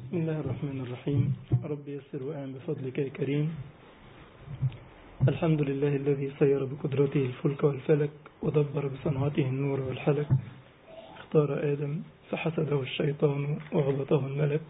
بسم الله الرحمن الرحيم رب يسر وأعن بفضلك يا كريم الحمد لله الذي سير بقدرته الفلك والفلك ودبر بصنعته النور والحلك اختار آدم فحسده الشيطان وغلطه الملك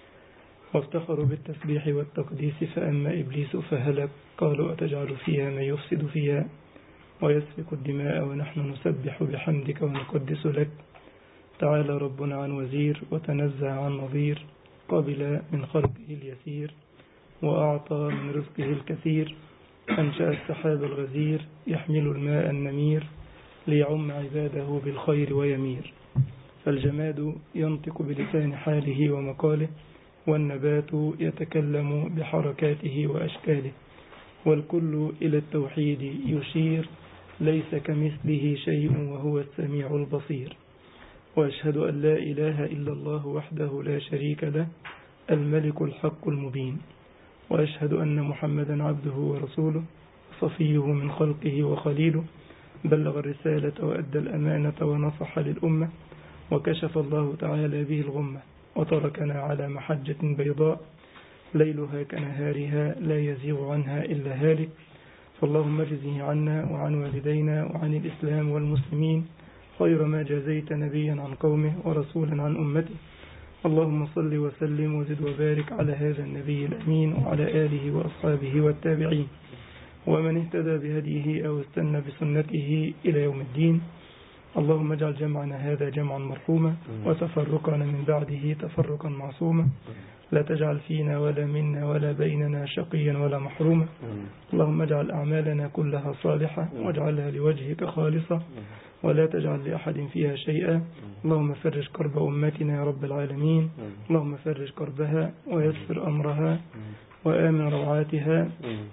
وافتخروا بالتسبيح والتقديس فأما إبليس فهلك قالوا أتجعل فيها من يفسد فيها ويسفك الدماء ونحن نسبح بحمدك ونقدس لك تعالى ربنا عن وزير وتنزه عن نظير قبل من خلقه اليسير وأعطى من رزقه الكثير أنشأ السحاب الغزير يحمل الماء النمير ليعم عباده بالخير ويمير فالجماد ينطق بلسان حاله ومقاله والنبات يتكلم بحركاته وأشكاله والكل إلى التوحيد يشير ليس كمثله شيء وهو السميع البصير وأشهد أن لا إله إلا الله وحده لا شريك له الملك الحق المبين وأشهد أن محمدا عبده ورسوله صفيه من خلقه وخليله بلغ الرسالة وأدى الأمانة ونصح للأمة وكشف الله تعالى به الغمة وتركنا على محجة بيضاء ليلها كنهارها لا يزيغ عنها إلا هالك فاللهم اجزه عنا وعن والدينا وعن الإسلام والمسلمين خير ما جازيت نبيا عن قومه ورسولا عن أمته اللهم صل وسلم وزد وبارك على هذا النبي الأمين وعلى آله وأصحابه والتابعين ومن اهتدى بهديه أو استنى بسنته إلى يوم الدين اللهم اجعل جمعنا هذا جمعا مرحوما وتفرقنا من بعده تفرقا معصوما لا تجعل فينا ولا منا ولا بيننا شقيا ولا محروما اللهم اجعل أعمالنا كلها صالحة واجعلها لوجهك خالصة ولا تجعل لأحد فيها شيئا اللهم فرج كرب أمتنا يا رب العالمين اللهم فرج كربها ويسر أمرها وآمن روعاتها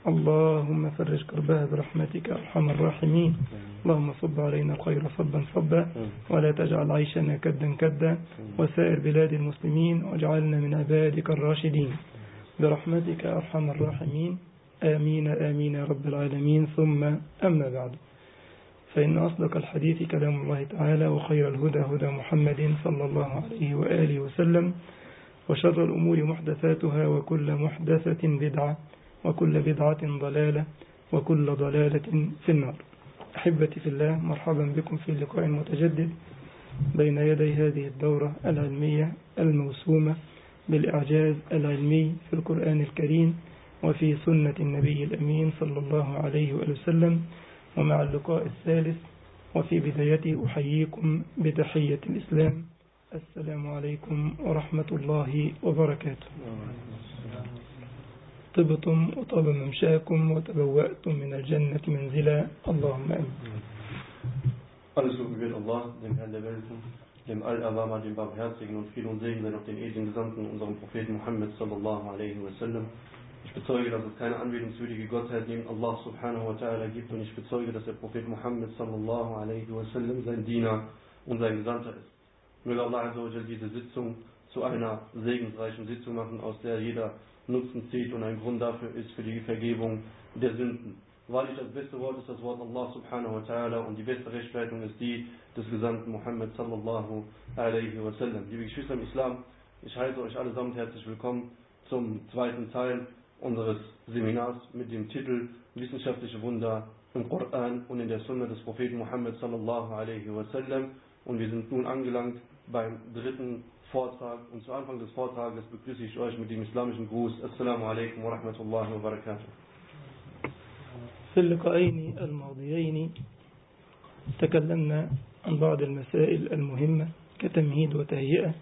اللهم فرج كربها برحمتك أرحم الراحمين اللهم صب علينا الخير صبا صبا ولا تجعل عيشنا كدا كدا وسائر بلاد المسلمين واجعلنا من عبادك الراشدين برحمتك أرحم الراحمين آمين آمين يا رب العالمين ثم أما بعد فإن أصدق الحديث كلام الله تعالى وخير الهدى هدى محمد صلى الله عليه وآله وسلم وشر الأمور محدثاتها وكل محدثة بدعة وكل بدعة ضلالة وكل ضلالة في النار أحبتي في الله مرحبا بكم في لقاء متجدد بين يدي هذه الدورة العلمية الموسومة بالإعجاز العلمي في القرآن الكريم وفي سنة النبي الأمين صلى الله عليه وسلم ومع اللقاء الثالث وفي بدايته أحييكم بتحية الإسلام السلام عليكم ورحمة الله وبركاته طبتم وطاب ممشاكم وتبوأتم من الجنة منزلا اللهم أمين Alles Lob gebührt Allah, dem Herrn der Welten, dem Al-Awama, dem Barmherzigen und Frieden und Segen sei auf den edlen Gesandten, unserem Propheten Muhammad sallallahu alaihi wasallam. Ich bezeuge, dass es keine anbetungswürdige Gottheit neben Allah subhanahu wa ta'ala gibt und ich bezeuge, dass der Prophet Muhammad sallallahu alaihi wasallam sein Diener und sein Gesandter ist. Möge Allah Azza wa diese Sitzung zu einer segensreichen Sitzung machen, aus der jeder Nutzen zieht und ein Grund dafür ist für die Vergebung der Sünden. Wahrlich das beste Wort ist das Wort Allah subhanahu wa ta'ala und die beste Rechtsleitung ist die des Gesandten Muhammad sallallahu alaihi wa sallam. Liebe Geschwister im Islam, ich heiße euch allesamt herzlich willkommen zum zweiten Teil unseres Seminars mit dem Titel Wissenschaftliche Wunder im Koran und in der Sunna des Propheten Muhammad sallallahu alaihi wa sallam. Und wir sind nun angelangt beim dritten Vortrag. Und zu Anfang des Vortrages begrüße ich euch mit dem islamischen Gruß. Assalamu alaikum wa rahmatullahi wa barakatuh. في اللقاءين الماضيين تكلمنا عن بعض المسائل المهمة كتمهيد وتهيئة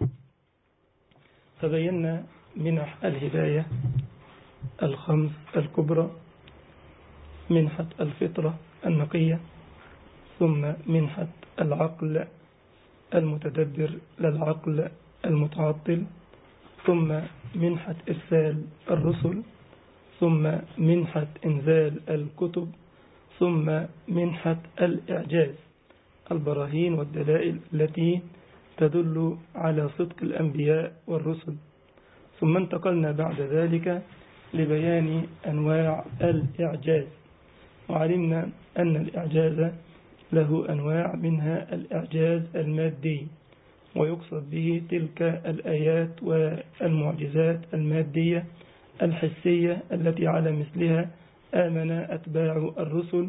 فبينا منح الهداية الخمس الكبرى منحة الفطرة النقية ثم منحة العقل المتدبر للعقل المتعطل ثم منحة إرسال الرسل ثم منحة إنزال الكتب ثم منحة الإعجاز البراهين والدلائل التي تدل على صدق الأنبياء والرسل ثم انتقلنا بعد ذلك لبيان أنواع الإعجاز وعلمنا أن الإعجاز له أنواع منها الإعجاز المادي ويقصد به تلك الآيات والمعجزات المادية الحسية التي على مثلها آمن أتباع الرسل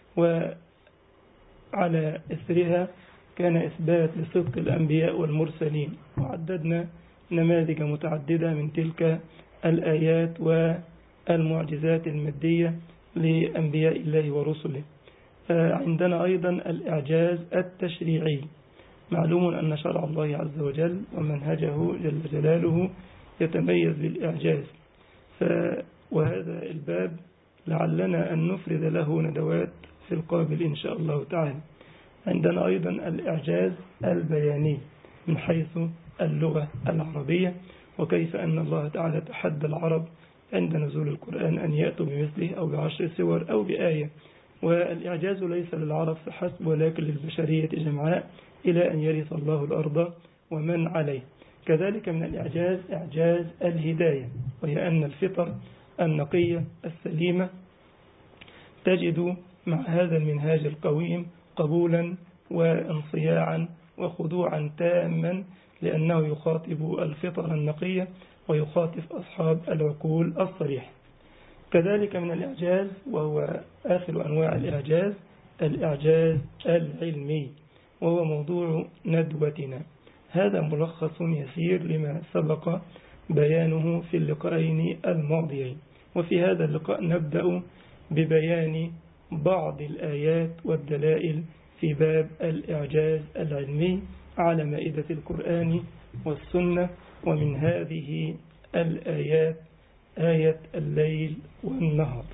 وعلى إثرها كان إثبات لصدق الأنبياء والمرسلين وعددنا نماذج متعددة من تلك الآيات والمعجزات المادية لأنبياء الله ورسله عندنا أيضا الإعجاز التشريعي معلوم أن شرع الله عز وجل ومنهجه جل جلاله يتميز بالإعجاز ف وهذا الباب لعلنا أن نفرد له ندوات في القابل إن شاء الله تعالى عندنا أيضا الإعجاز البياني من حيث اللغة العربية وكيف أن الله تعالى تحدى العرب عند نزول القرآن أن يأتوا بمثله أو بعشر سور أو بآية والإعجاز ليس للعرب فحسب ولكن للبشرية جمعاء إلى أن يرث الله الأرض ومن عليه كذلك من الإعجاز إعجاز الهداية وهي أن الفطر النقية السليمة تجد مع هذا المنهاج القويم قبولا وانصياعا وخضوعا تاما لأنه يخاطب الفطر النقية ويخاطب أصحاب العقول الصريحة كذلك من الإعجاز وهو آخر أنواع الإعجاز الإعجاز العلمي وهو موضوع ندوتنا هذا ملخص يسير لما سبق بيانه في اللقاءين الماضيين وفي هذا اللقاء نبدأ ببيان بعض الآيات والدلائل في باب الإعجاز العلمي على مائدة القرآن والسنة ومن هذه الآيات آية الليل والنهار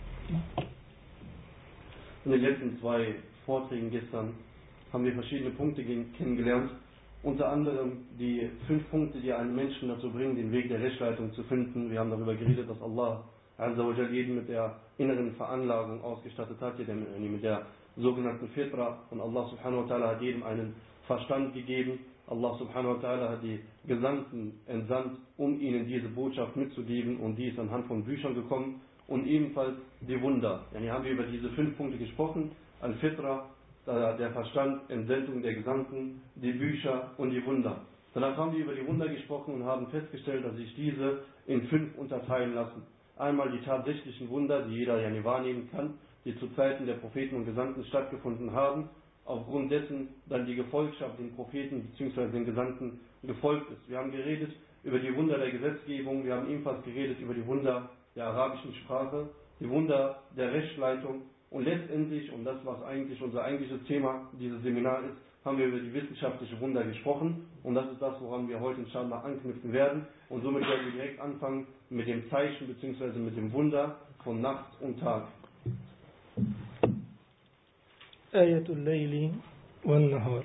In den letzten zwei Vorträgen gestern haben wir verschiedene Punkte kennengelernt. Unter anderem die fünf Punkte, die einen Menschen dazu bringen, den Weg der Rechtsleitung zu finden. Wir haben darüber geredet, dass Allah Azzawajal jeden mit der inneren Veranlagung ausgestattet hat, mit der sogenannten Fitra. Und Allah subhanahu wa ta'ala hat jedem einen Verstand gegeben. Allah subhanahu wa ta'ala hat die Gesandten entsandt, um ihnen diese Botschaft mitzugeben und die ist anhand von Büchern gekommen und ebenfalls die Wunder. Ja, hier haben wir über diese fünf Punkte gesprochen. Al-Fitra, der Verstand, Entsendung der Gesandten, die Bücher und die Wunder. Danach haben wir über die Wunder gesprochen und haben festgestellt, dass sich diese in fünf unterteilen lassen. Einmal die tatsächlichen Wunder, die jeder ja nicht wahrnehmen kann, die zu Zeiten der Propheten und Gesandten stattgefunden haben, aufgrund dessen dann die Gefolgschaft den Propheten bzw. den Gesandten gefolgt ist. Wir haben geredet über die Wunder der Gesetzgebung, wir haben ebenfalls geredet über die Wunder der arabischen Sprache, die Wunder der Rechtsleitung und letztendlich, und das was eigentlich unser eigentliches Thema dieses Seminar ist, haben wir über die wissenschaftliche Wunder gesprochen und das ist das, woran wir heute inshallah anknüpfen werden und somit werden wir direkt anfangen mit dem Zeichen bzw. mit dem Wunder von Nacht und Tag. آية الليل والنهار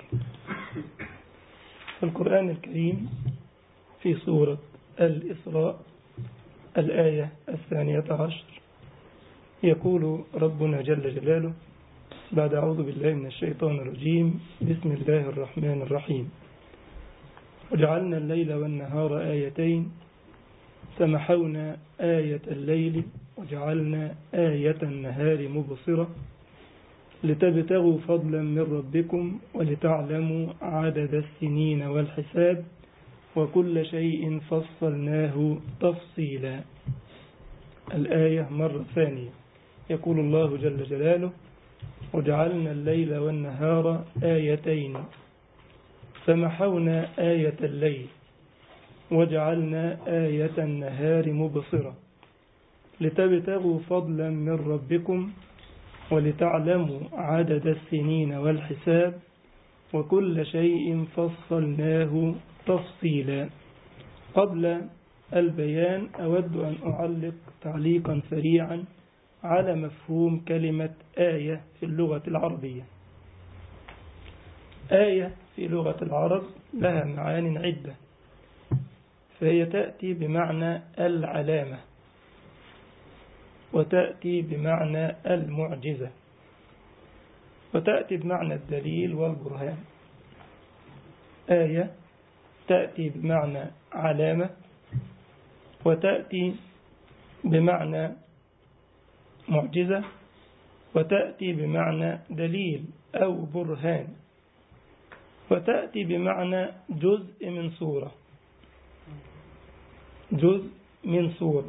القرآن الكريم في سورة الإسراء الآية الثانية عشر يقول ربنا جل جلاله بعد أعوذ بالله من الشيطان الرجيم بسم الله الرحمن الرحيم وجعلنا الليل والنهار آيتين فمحونا آية الليل وجعلنا آية النهار مبصرة لتبتغوا فضلا من ربكم ولتعلموا عدد السنين والحساب وكل شيء فصلناه تفصيلا الآية مرة ثانية يقول الله جل جلاله وجعلنا الليل والنهار آيتين فمحونا آية الليل وجعلنا آية النهار مبصرة لتبتغوا فضلا من ربكم ولتعلموا عدد السنين والحساب وكل شيء فصلناه تفصيلا قبل البيان أود أن أعلق تعليقا سريعا على مفهوم كلمة آية في اللغة العربية آية في لغة العرب لها معان عدة فهي تأتي بمعنى العلامة وتأتي بمعنى المعجزة وتأتي بمعنى الدليل والبرهان آية تأتي بمعنى علامة وتأتي بمعنى معجزة وتأتي بمعنى دليل أو برهان وتأتي بمعنى جزء من سورة جزء من سورة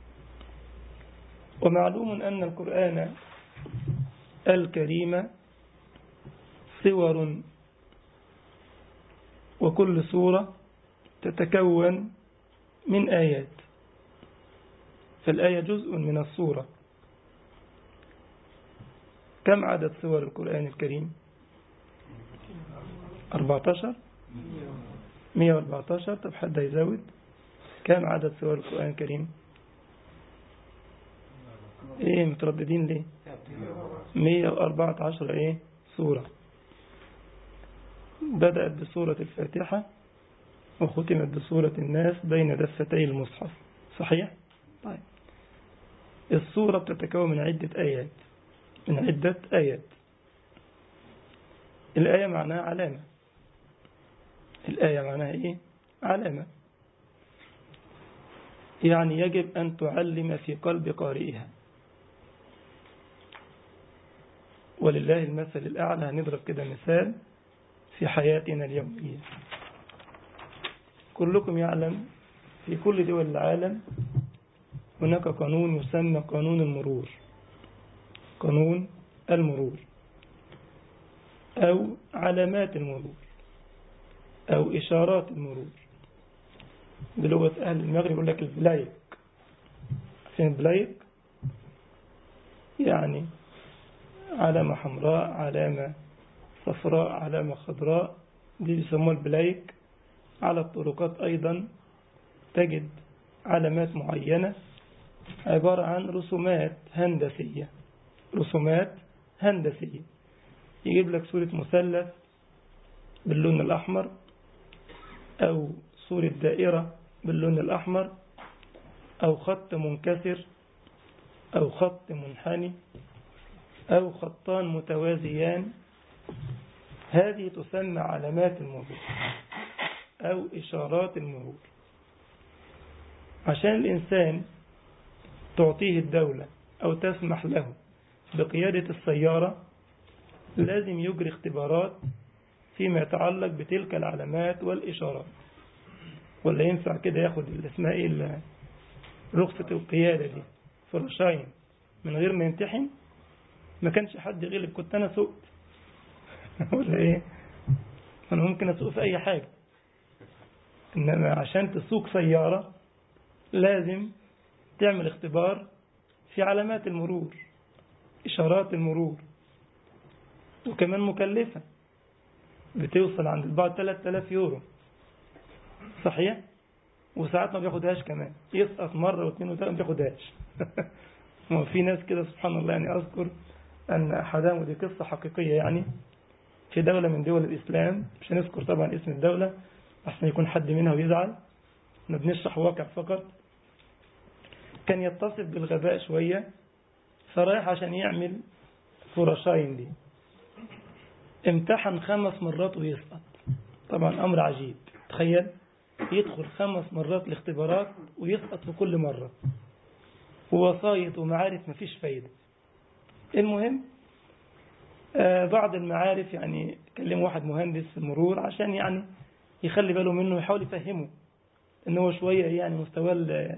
ومعلوم أن القرآن الكريم صور وكل سورة تتكون من آيات فالآية جزء من السورة كم عدد سور القرآن الكريم 14 114 طب حد يزود كم عدد سور القرآن الكريم ايه مترددين ليه 114 ايه سورة بدأت بسورة الفاتحة وختمت بسورة الناس بين دفتي المصحف صحيح؟ طيب السورة بتتكون من عدة آيات من عدة آيات الآية معناها علامة الآية معناها إيه؟ علامة يعني يجب أن تعلم في قلب قارئها ولله المثل الأعلى هنضرب كده مثال في حياتنا اليومية كلكم يعلم في كل دول العالم هناك قانون يسمى قانون المرور قانون المرور أو علامات المرور أو إشارات المرور بلغة أهل المغرب يقول لك البلايك فين البلايك يعني علامة حمراء علامة صفراء علامة خضراء دي بيسموها البلايك على الطرقات أيضا تجد علامات معينة عبارة عن رسومات هندسية رسومات هندسية يجيب لك صورة مثلث باللون الأحمر أو صورة دائرة باللون الأحمر أو خط منكسر أو خط منحني أو خطان متوازيان هذه تسمى علامات المرور أو إشارات المرور عشان الإنسان تعطيه الدولة أو تسمح له بقيادة السيارة لازم يجري اختبارات فيما يتعلق بتلك العلامات والإشارات ولا ينفع كده ياخد اللي اسمها ايه رخصة القيادة دي فرشاين من غير ما يمتحن ما كانش حد غلب كنت أنا سقت ولا ايه أنا ممكن أسوق في أي حاجة إنما عشان تسوق سيارة لازم تعمل اختبار في علامات المرور إشارات المرور وكمان مكلفة بتوصل عند البعض 3000 يورو صحيح وساعات ما بياخدهاش كمان يسقط مرة واثنين وثلاثة ما بياخدهاش ما في ناس كده سبحان الله يعني أذكر أن أحدهم ودي قصة حقيقية يعني في دولة من دول الإسلام مش هنذكر طبعا اسم الدولة أحسن يكون حد منها ويزعل احنا بنشرح واقع فقط كان يتصف بالغباء شوية فرايح عشان يعمل فرشاين دي امتحن خمس مرات ويسقط طبعا أمر عجيب تخيل يدخل خمس مرات الاختبارات ويسقط في كل مرة ووسايط ومعارف مفيش فايدة المهم آه بعض المعارف يعني كلم واحد مهندس في المرور عشان يعني يخلي باله منه ويحاول يفهمه ان هو شوية يعني مستواه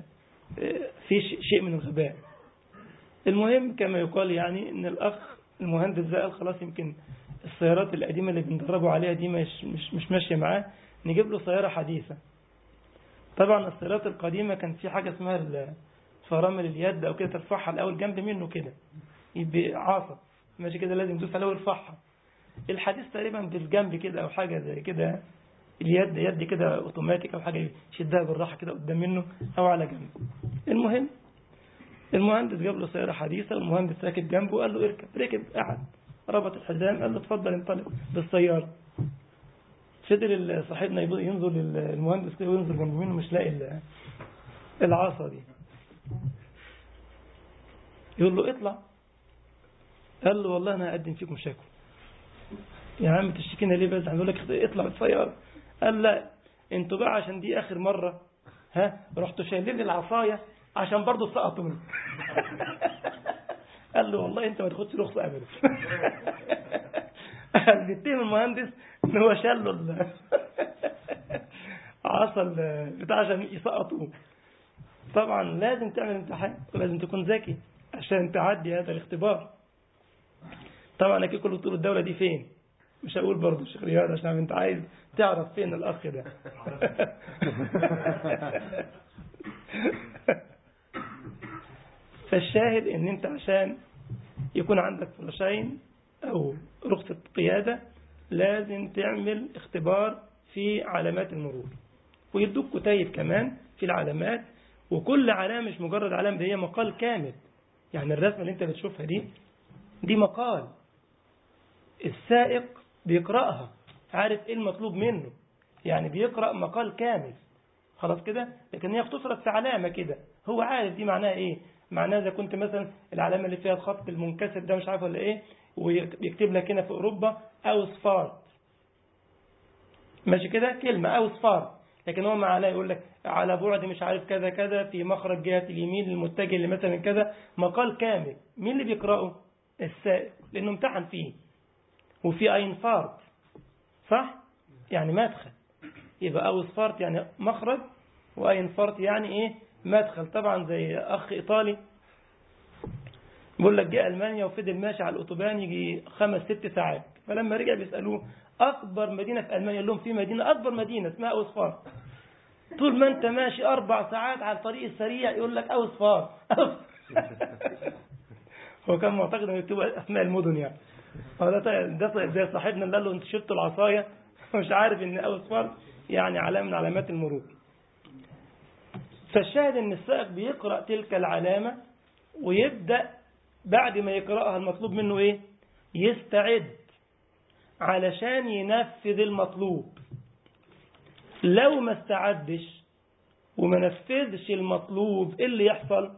في شيء من الغباء المهم كما يقال يعني ان الاخ المهندس ده قال خلاص يمكن السيارات القديمة اللي بندربه عليها دي مش, مش, مش ماشية معاه نجيب له سيارة حديثة طبعا السيارات القديمة كان في حاجة اسمها فرامل اليد او كده ترفعها الاول جنب منه كده يبقى عصا ماشي كده لازم يدوس عليه ويرفعها الحديث تقريبا بالجنب كده او حاجة زي كده اليد يد كده اوتوماتيك او حاجة يشدها بالراحة كده قدام منه او على جنب المهم المهندس جاب له سيارة حديثة والمهندس راكب جنبه قال له اركب ركب قعد ربط الحزام قال له اتفضل انطلق بالسيارة فضل صاحبنا ينظر للمهندس كده وينظر جنب منه مش لاقي العصا دي يقول له اطلع قال له والله انا هقدم فيكم شكوى يا عم تشتكينا ليه بس هنقول لك اطلع بالسيارة قال لا انتوا بقى عشان دي اخر مرة ها رحتوا شايلين العصاية عشان برضه سقطوا منه قال له والله انت ما تاخدش رخصة ابدا قال بيتهم المهندس ان هو شال له ال- عصا ال- بتاع عشان يسقطوه طبعا لازم تعمل امتحان ولازم تكون ذكي عشان تعدي هذا الاختبار طبعا اكيد كل طول الدوله دي فين مش هقول برضه الشيخ رياض عشان انت عايز تعرف فين الاخ ده فالشاهد ان انت عشان يكون عندك فراشين او رخصة قيادة لازم تعمل اختبار في علامات المرور ويدوك كتيب كمان في العلامات وكل علامة مش مجرد علامة دي هي مقال كامل يعني الرسمة اللي انت بتشوفها دي دي مقال السائق بيقرأها عارف ايه المطلوب منه يعني بيقرأ مقال كامل خلاص كده لكن هي اختصرت في علامة كده هو عارف دي معناها ايه معناها اذا كنت مثلا العلامة اللي فيها الخط المنكسر ده مش عارف ولا ايه ويكتب لك هنا في اوروبا او صفار ماشي كده كلمة او صفار لكن هو معناه يقول لك على بعد مش عارف كذا كذا في مخرج جهة اليمين المتجه لمثلا كذا مقال كامل مين اللي بيقرأه السائق لانه امتحن فيه وفي اينفارت صح يعني مدخل يبقى اوسفارت يعني مخرج واينفارت يعني ايه مدخل طبعا زي اخ ايطالي بيقول لك جه المانيا وفضل ماشي على الاوتوبان يجي خمس ست ساعات فلما رجع بيسالوه اكبر مدينه في المانيا قال لهم في مدينه اكبر مدينه اسمها اوسفارت طول ما انت ماشي اربع ساعات على الطريق السريع يقول لك اوسفارت هو كان معتقد انه يكتب اسماء المدن يعني هو ده ده زي صاحبنا اللي قال له انت شفت العصايه مش عارف ان اوسفارت يعني علامه من علامات المرور فالشاهد ان السائق بيقرا تلك العلامه ويبدا بعد ما يقراها المطلوب منه ايه يستعد علشان ينفذ المطلوب لو ما استعدش وما نفذش المطلوب ايه اللي يحصل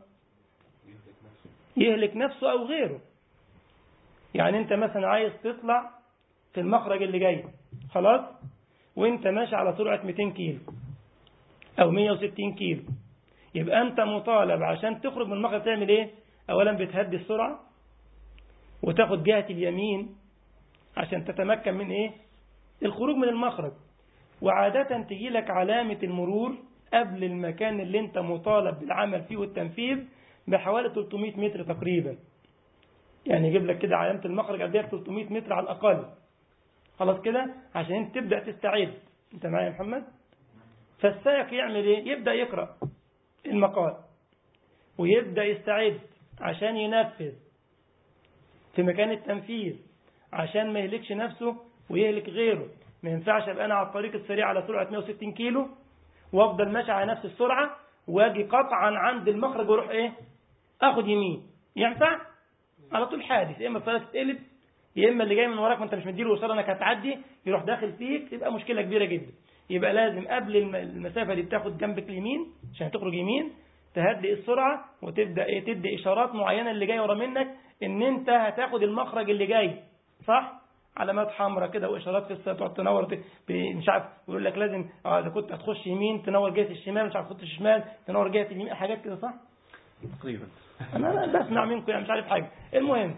يهلك نفسه او غيره يعني انت مثلا عايز تطلع في المخرج اللي جاي خلاص وانت ماشي على سرعة 200 كيلو او 160 كيلو يبقى انت مطالب عشان تخرج من المخرج تعمل ايه اولا بتهدي السرعة وتاخد جهة اليمين عشان تتمكن من ايه الخروج من المخرج وعادة تجي لك علامة المرور قبل المكان اللي انت مطالب بالعمل فيه والتنفيذ بحوالي 300 متر تقريبا يعني يجيب لك كده علامة المخرج قد 300 متر على الأقل خلاص كده عشان انت تبدأ تستعد انت معايا يا محمد فالسائق يعمل ايه يبدأ يقرأ المقال ويبدأ يستعد عشان ينفذ في مكان التنفيذ عشان ما يهلكش نفسه ويهلك غيره ما ينفعش ابقى انا على الطريق السريع على سرعة 160 كيلو وافضل ماشي على نفس السرعة واجي قطعا عند المخرج واروح ايه اخد يمين ينفع على طول حادث يا اما الطريق تتقلب يا اما اللي جاي من وراك ما انت مش مديله اشاره انك هتعدي يروح داخل فيك تبقى مشكله كبيره جدا يبقى لازم قبل المسافه دي بتاخد جنبك اليمين عشان تخرج يمين تهدئ السرعه وتبدا ايه تدي اشارات معينه اللي جاي ورا منك ان انت هتاخد المخرج اللي جاي صح علامات حمراء كده واشارات في الساعه تقعد تنور مش عارف يقول لك لازم اه اذا كنت هتخش يمين تنور جهه الشمال مش عارف تخش شمال تنور جهه اليمين حاجات كده صح تقريبا انا أنا بسمع منكم يعني مش عارف حاجه المهم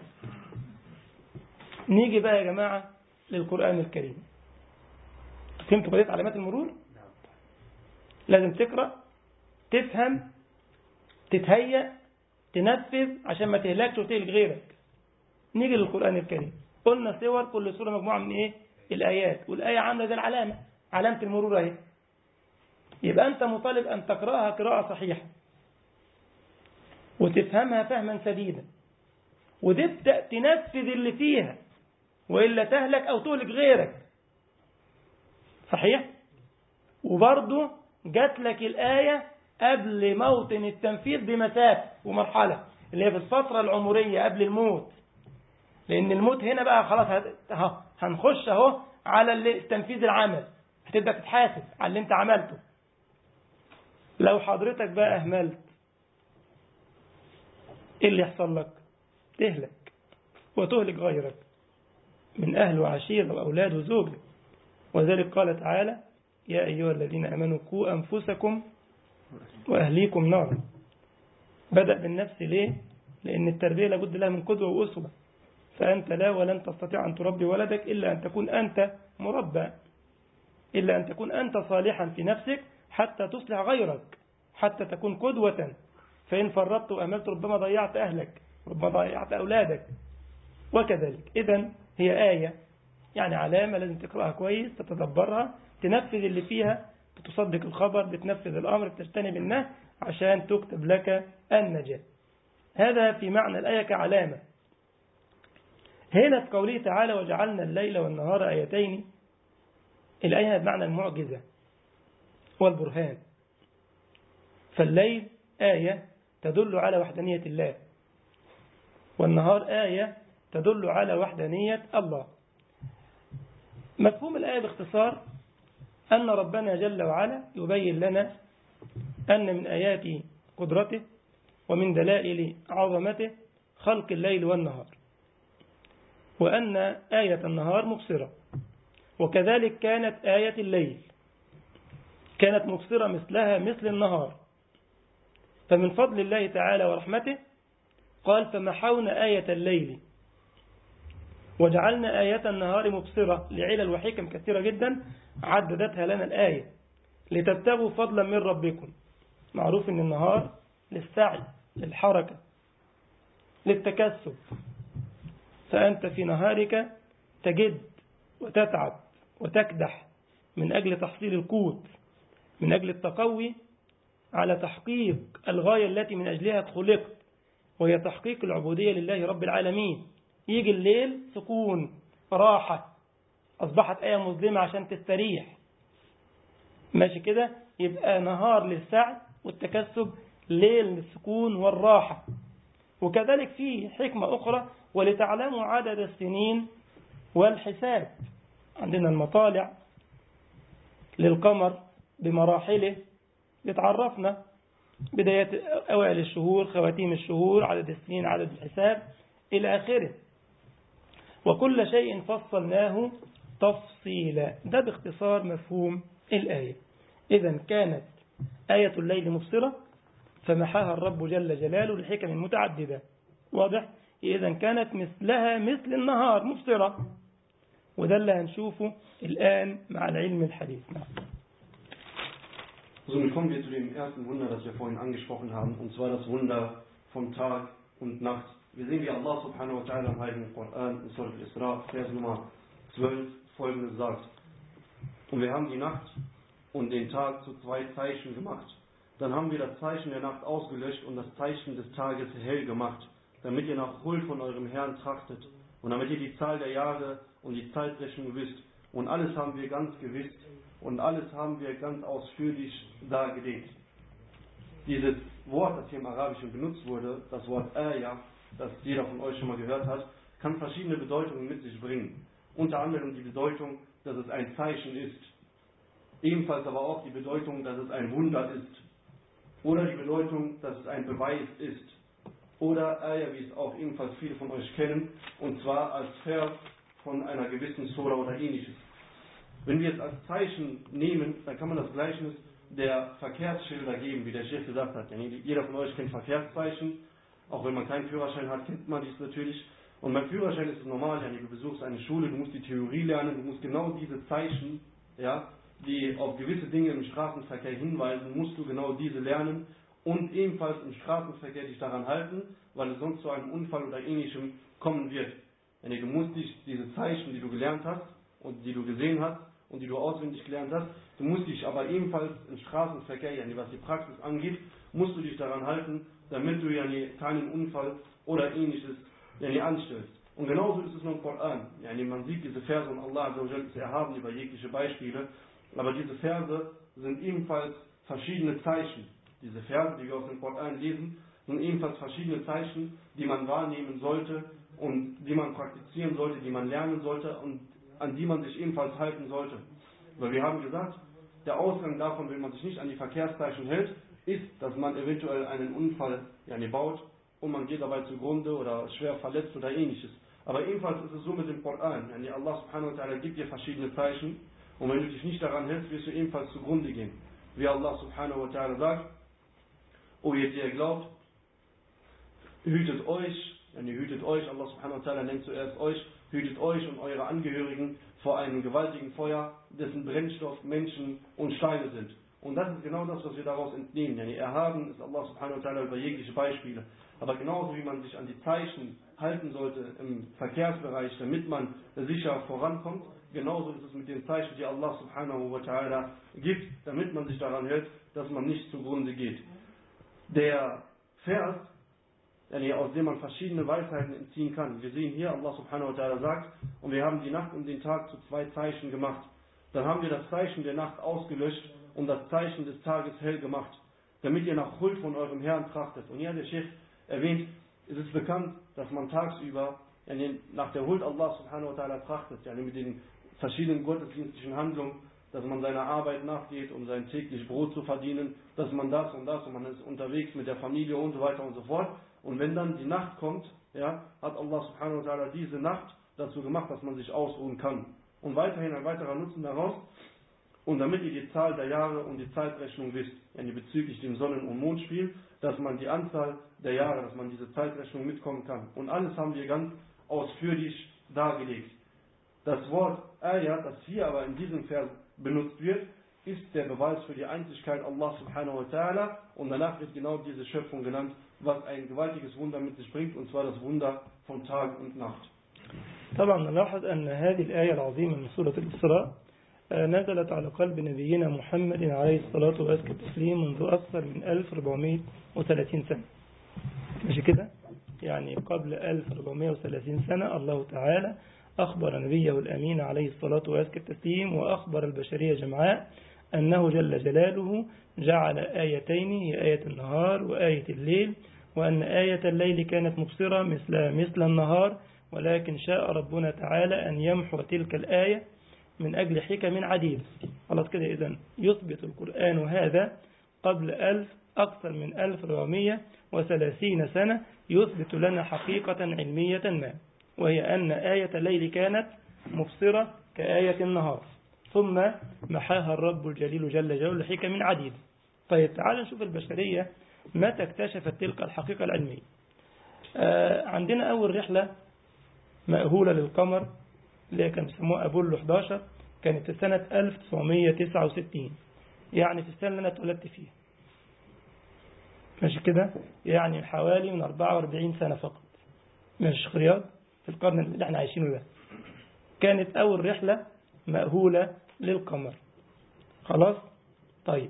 نيجي بقى يا جماعه للقران الكريم فهمتوا قضيه علامات المرور لازم تقرا تفهم تتهيأ تنفذ عشان ما تهلكش وتهلك غيرك نيجي للقران الكريم قلنا صور كل سوره مجموعه من ايه الايات والايه عامله زي العلامه علامه المرور اهي يبقى انت مطالب ان تقراها قراءه صحيحه وتفهمها فهما سديدا وتبدأ تنفذ اللي فيها وإلا تهلك أو تهلك غيرك صحيح وبرضه جات لك الآية قبل موطن التنفيذ بمسافة ومرحلة اللي هي في الفترة العمرية قبل الموت لأن الموت هنا بقى خلاص ها هنخش أهو على تنفيذ العمل هتبدأ تتحاسب على اللي أنت عملته لو حضرتك بقى أهملت ايه اللي يحصل لك تهلك وتهلك غيرك من أهل وعشيرة وأولاد وزوج وذلك قال تعالى يا أيها الذين أمنوا قوا أنفسكم وأهليكم نارا بدأ بالنفس ليه لأن التربية لابد لها من قدوة وأسوة فأنت لا ولن تستطيع أن تربي ولدك إلا أن تكون أنت مربى إلا أن تكون أنت صالحا في نفسك حتى تصلح غيرك حتى تكون قدوة فإن فرطت وأملت ربما ضيعت أهلك ربما ضيعت أولادك وكذلك إذا هي آية يعني علامة لازم تقرأها كويس تتدبرها تنفذ اللي فيها بتصدق الخبر بتنفذ الأمر بتجتنب النهي عشان تكتب لك النجاة هذا في معنى الآية كعلامة هنا في قوله تعالى وجعلنا الليل والنهار آيتين الآية بمعنى المعجزة والبرهان فالليل آية تدل على وحدانية الله والنهار آية تدل على وحدانية الله مفهوم الآية باختصار أن ربنا جل وعلا يبين لنا أن من آيات قدرته ومن دلائل عظمته خلق الليل والنهار وأن آية النهار مبصرة وكذلك كانت آية الليل كانت مبصرة مثلها مثل النهار فمن فضل الله تعالى ورحمته قال فمحونا آية الليل وجعلنا آية النهار مبصرة لعلل وحكم كثيرة جدا عددتها لنا الآية لتبتغوا فضلا من ربكم معروف أن النهار للسعي للحركة للتكسب فأنت في نهارك تجد وتتعب وتكدح من أجل تحصيل القوت من أجل التقوي على تحقيق الغاية التي من أجلها خلقت وهي تحقيق العبودية لله رب العالمين يجي الليل سكون راحة أصبحت آية مظلمة عشان تستريح ماشي كده يبقى نهار للسعي والتكسب ليل للسكون والراحة وكذلك في حكمة أخرى ولتعلموا عدد السنين والحساب عندنا المطالع للقمر بمراحله بتعرفنا بداية أوائل الشهور خواتيم الشهور عدد السنين عدد الحساب إلى آخره وكل شيء فصلناه تفصيلا ده باختصار مفهوم الآية إذا كانت آية الليل مبصرة فمحاها الرب جل جلاله لحكم متعددة واضح إذا كانت مثلها مثل النهار مبصرة وده اللي هنشوفه الآن مع العلم الحديث نعم. Somit kommen wir zu dem ersten Wunder, das wir vorhin angesprochen haben, und zwar das Wunder von Tag und Nacht. Wir sehen, wie Allah subhanahu wa ta'ala im Heiligen Koran in Surah al-Isra, Vers Nummer 12, folgendes sagt. Und wir haben die Nacht und den Tag zu zwei Zeichen gemacht. Dann haben wir das Zeichen der Nacht ausgelöscht und das Zeichen des Tages hell gemacht, damit ihr nach Huld von eurem Herrn trachtet und damit ihr die Zahl der Jahre und die Zeitrechnung wisst. Und alles haben wir ganz gewiss und alles haben wir ganz ausführlich dargelegt. Dieses Wort, das hier im Arabischen benutzt wurde, das Wort Ayah, das jeder von euch schon mal gehört hat, kann verschiedene Bedeutungen mit sich bringen. Unter anderem die Bedeutung, dass es ein Zeichen ist. Ebenfalls aber auch die Bedeutung, dass es ein Wunder ist. Oder die Bedeutung, dass es ein Beweis ist. Oder Ayah, wie es auch ebenfalls viele von euch kennen, und zwar als Vers von einer gewissen Sura oder ähnliches. Wenn wir es als Zeichen nehmen, dann kann man das Gleichnis der Verkehrsschilder geben, wie der Chef gesagt hat. Jeder von euch kennt Verkehrszeichen, auch wenn man keinen Führerschein hat, kennt man dies natürlich. Und beim Führerschein ist es normal, ja, du besuchst eine Schule, du musst die Theorie lernen, du musst genau diese Zeichen, ja, die auf gewisse Dinge im Straßenverkehr hinweisen, musst du genau diese lernen und ebenfalls im Straßenverkehr dich daran halten, weil es sonst zu einem Unfall oder ähnlichem kommen wird. Denn du musst dich diese Zeichen, die du gelernt hast und die du gesehen hast und die du auswendig gelernt hast, du musst dich aber ebenfalls im Straßenverkehr, ja, was die Praxis angeht, musst du dich daran halten, damit du ja keinen Unfall oder ähnliches ja, anstellst. Und genauso ist es noch im Koran. Ja, man sieht diese Verse und Allah ist erhaben über jegliche Beispiele, aber diese Verse sind ebenfalls verschiedene Zeichen. Diese Verse, die wir aus dem Koran lesen, sind ebenfalls verschiedene Zeichen, die man wahrnehmen sollte und die man praktizieren sollte, die man lernen sollte und an die man sich ebenfalls halten sollte. Weil wir haben gesagt, der Ausgang davon, wenn man sich nicht an die Verkehrszeichen hält, ist, dass man eventuell einen Unfall ja, baut und man geht dabei zugrunde oder schwer verletzt oder ähnliches. Aber ebenfalls ist es so mit dem Koran. Yani Allah subhanahu wa ta'ala gibt dir verschiedene Zeichen und wenn du dich nicht daran hältst, wirst du ebenfalls zugrunde gehen. Wie Allah subhanahu wa ta'ala sagt, O ihr, die ihr glaubt, hütet euch Und ihr hütet euch, Allah subhanahu wa ta'ala nennt zuerst euch, hütet euch und eure Angehörigen vor einem gewaltigen Feuer, dessen Brennstoff Menschen und Steine sind. Und das ist genau das, was wir daraus entnehmen. Yani erhaben ist Allah subhanahu wa ta'ala über jegliche Beispiele. Aber genauso wie man sich an die Zeichen halten sollte im Verkehrsbereich, damit man sicher vorankommt, genauso ist es mit den Zeichen, die Allah subhanahu wa ta'ala gibt, damit man sich daran hält, dass man nicht zugrunde geht. Der Vers, yani aus dem man verschiedene Weisheiten entziehen kann. Wir sehen hier, Allah subhanahu wa ta'ala sagt, und wir haben die Nacht und den Tag zu zwei Zeichen gemacht. Dann haben wir das Zeichen der Nacht ausgelöscht und das Zeichen des Tages hell gemacht, damit ihr nach Huld von eurem Herrn trachtet. Und hier der Sheikh erwähnt, es ist bekannt, dass man tagsüber yani nach der Huld Allah subhanahu wa ta'ala trachtet, yani mit den verschiedenen gottesdienstlichen Handlungen, dass man seiner Arbeit nachgeht, um sein täglich Brot zu verdienen, dass man das und das und man ist unterwegs mit der Familie und so weiter und so fort. Und wenn dann die Nacht kommt, ja, hat Allah subhanahu wa ta'ala diese Nacht dazu gemacht, dass man sich ausruhen kann. Und weiterhin ein weiterer Nutzen daraus, und damit ihr die Zahl der Jahre und die Zeitrechnung wisst, yani bezüglich dem Sonnen- und Mondspiel, dass man die Anzahl der Jahre, dass man diese Zeitrechnung mitkommen kann. Und alles haben wir ganz ausführlich dargelegt. Das Wort Ayat, das hier aber in diesem Vers benutzt wird, ist der Beweis für die Einzigkeit Allah subhanahu wa ta'ala und danach wird genau diese Schöpfung genannt, was ein gewaltiges Wunder mit sich bringt, und zwar das Wunder von Tag und Nacht. طبعا نلاحظ أن هذه الآية العظيمة من سورة الإسراء نزلت على قلب نبينا محمد عليه الصلاة وأزكى التسليم منذ أكثر من 1430 سنة مش كده؟ يعني قبل 1430 سنة الله تعالى أخبر نبيه الأمين عليه الصلاة وأزكى التسليم وأخبر البشرية جمعاء أنه جل جلاله جعل آيتين هي آية النهار وآية الليل وأن آية الليل كانت مبصرة مثل مثل النهار ولكن شاء ربنا تعالى أن يمحو تلك الآية من أجل حكم عديدة خلاص كده إذا يثبت القرآن هذا قبل ألف أكثر من ألف وثلاثين سنة يثبت لنا حقيقة علمية ما وهي أن آية الليل كانت مبصرة كآية النهار ثم محاها الرب الجليل جل جلاله لحكم عديدة طيب تعال نشوف البشرية متى اكتشفت تلك الحقيقة العلمية آه عندنا أول رحلة مأهولة للقمر اللي كان بيسموها أبولو 11 كانت في سنة 1969 يعني في السنة اللي أنا اتولدت فيها ماشي كده يعني حوالي من 44 سنة فقط مش رياض في القرن اللي احنا عايشينه ده كانت أول رحلة مأهولة للقمر خلاص طيب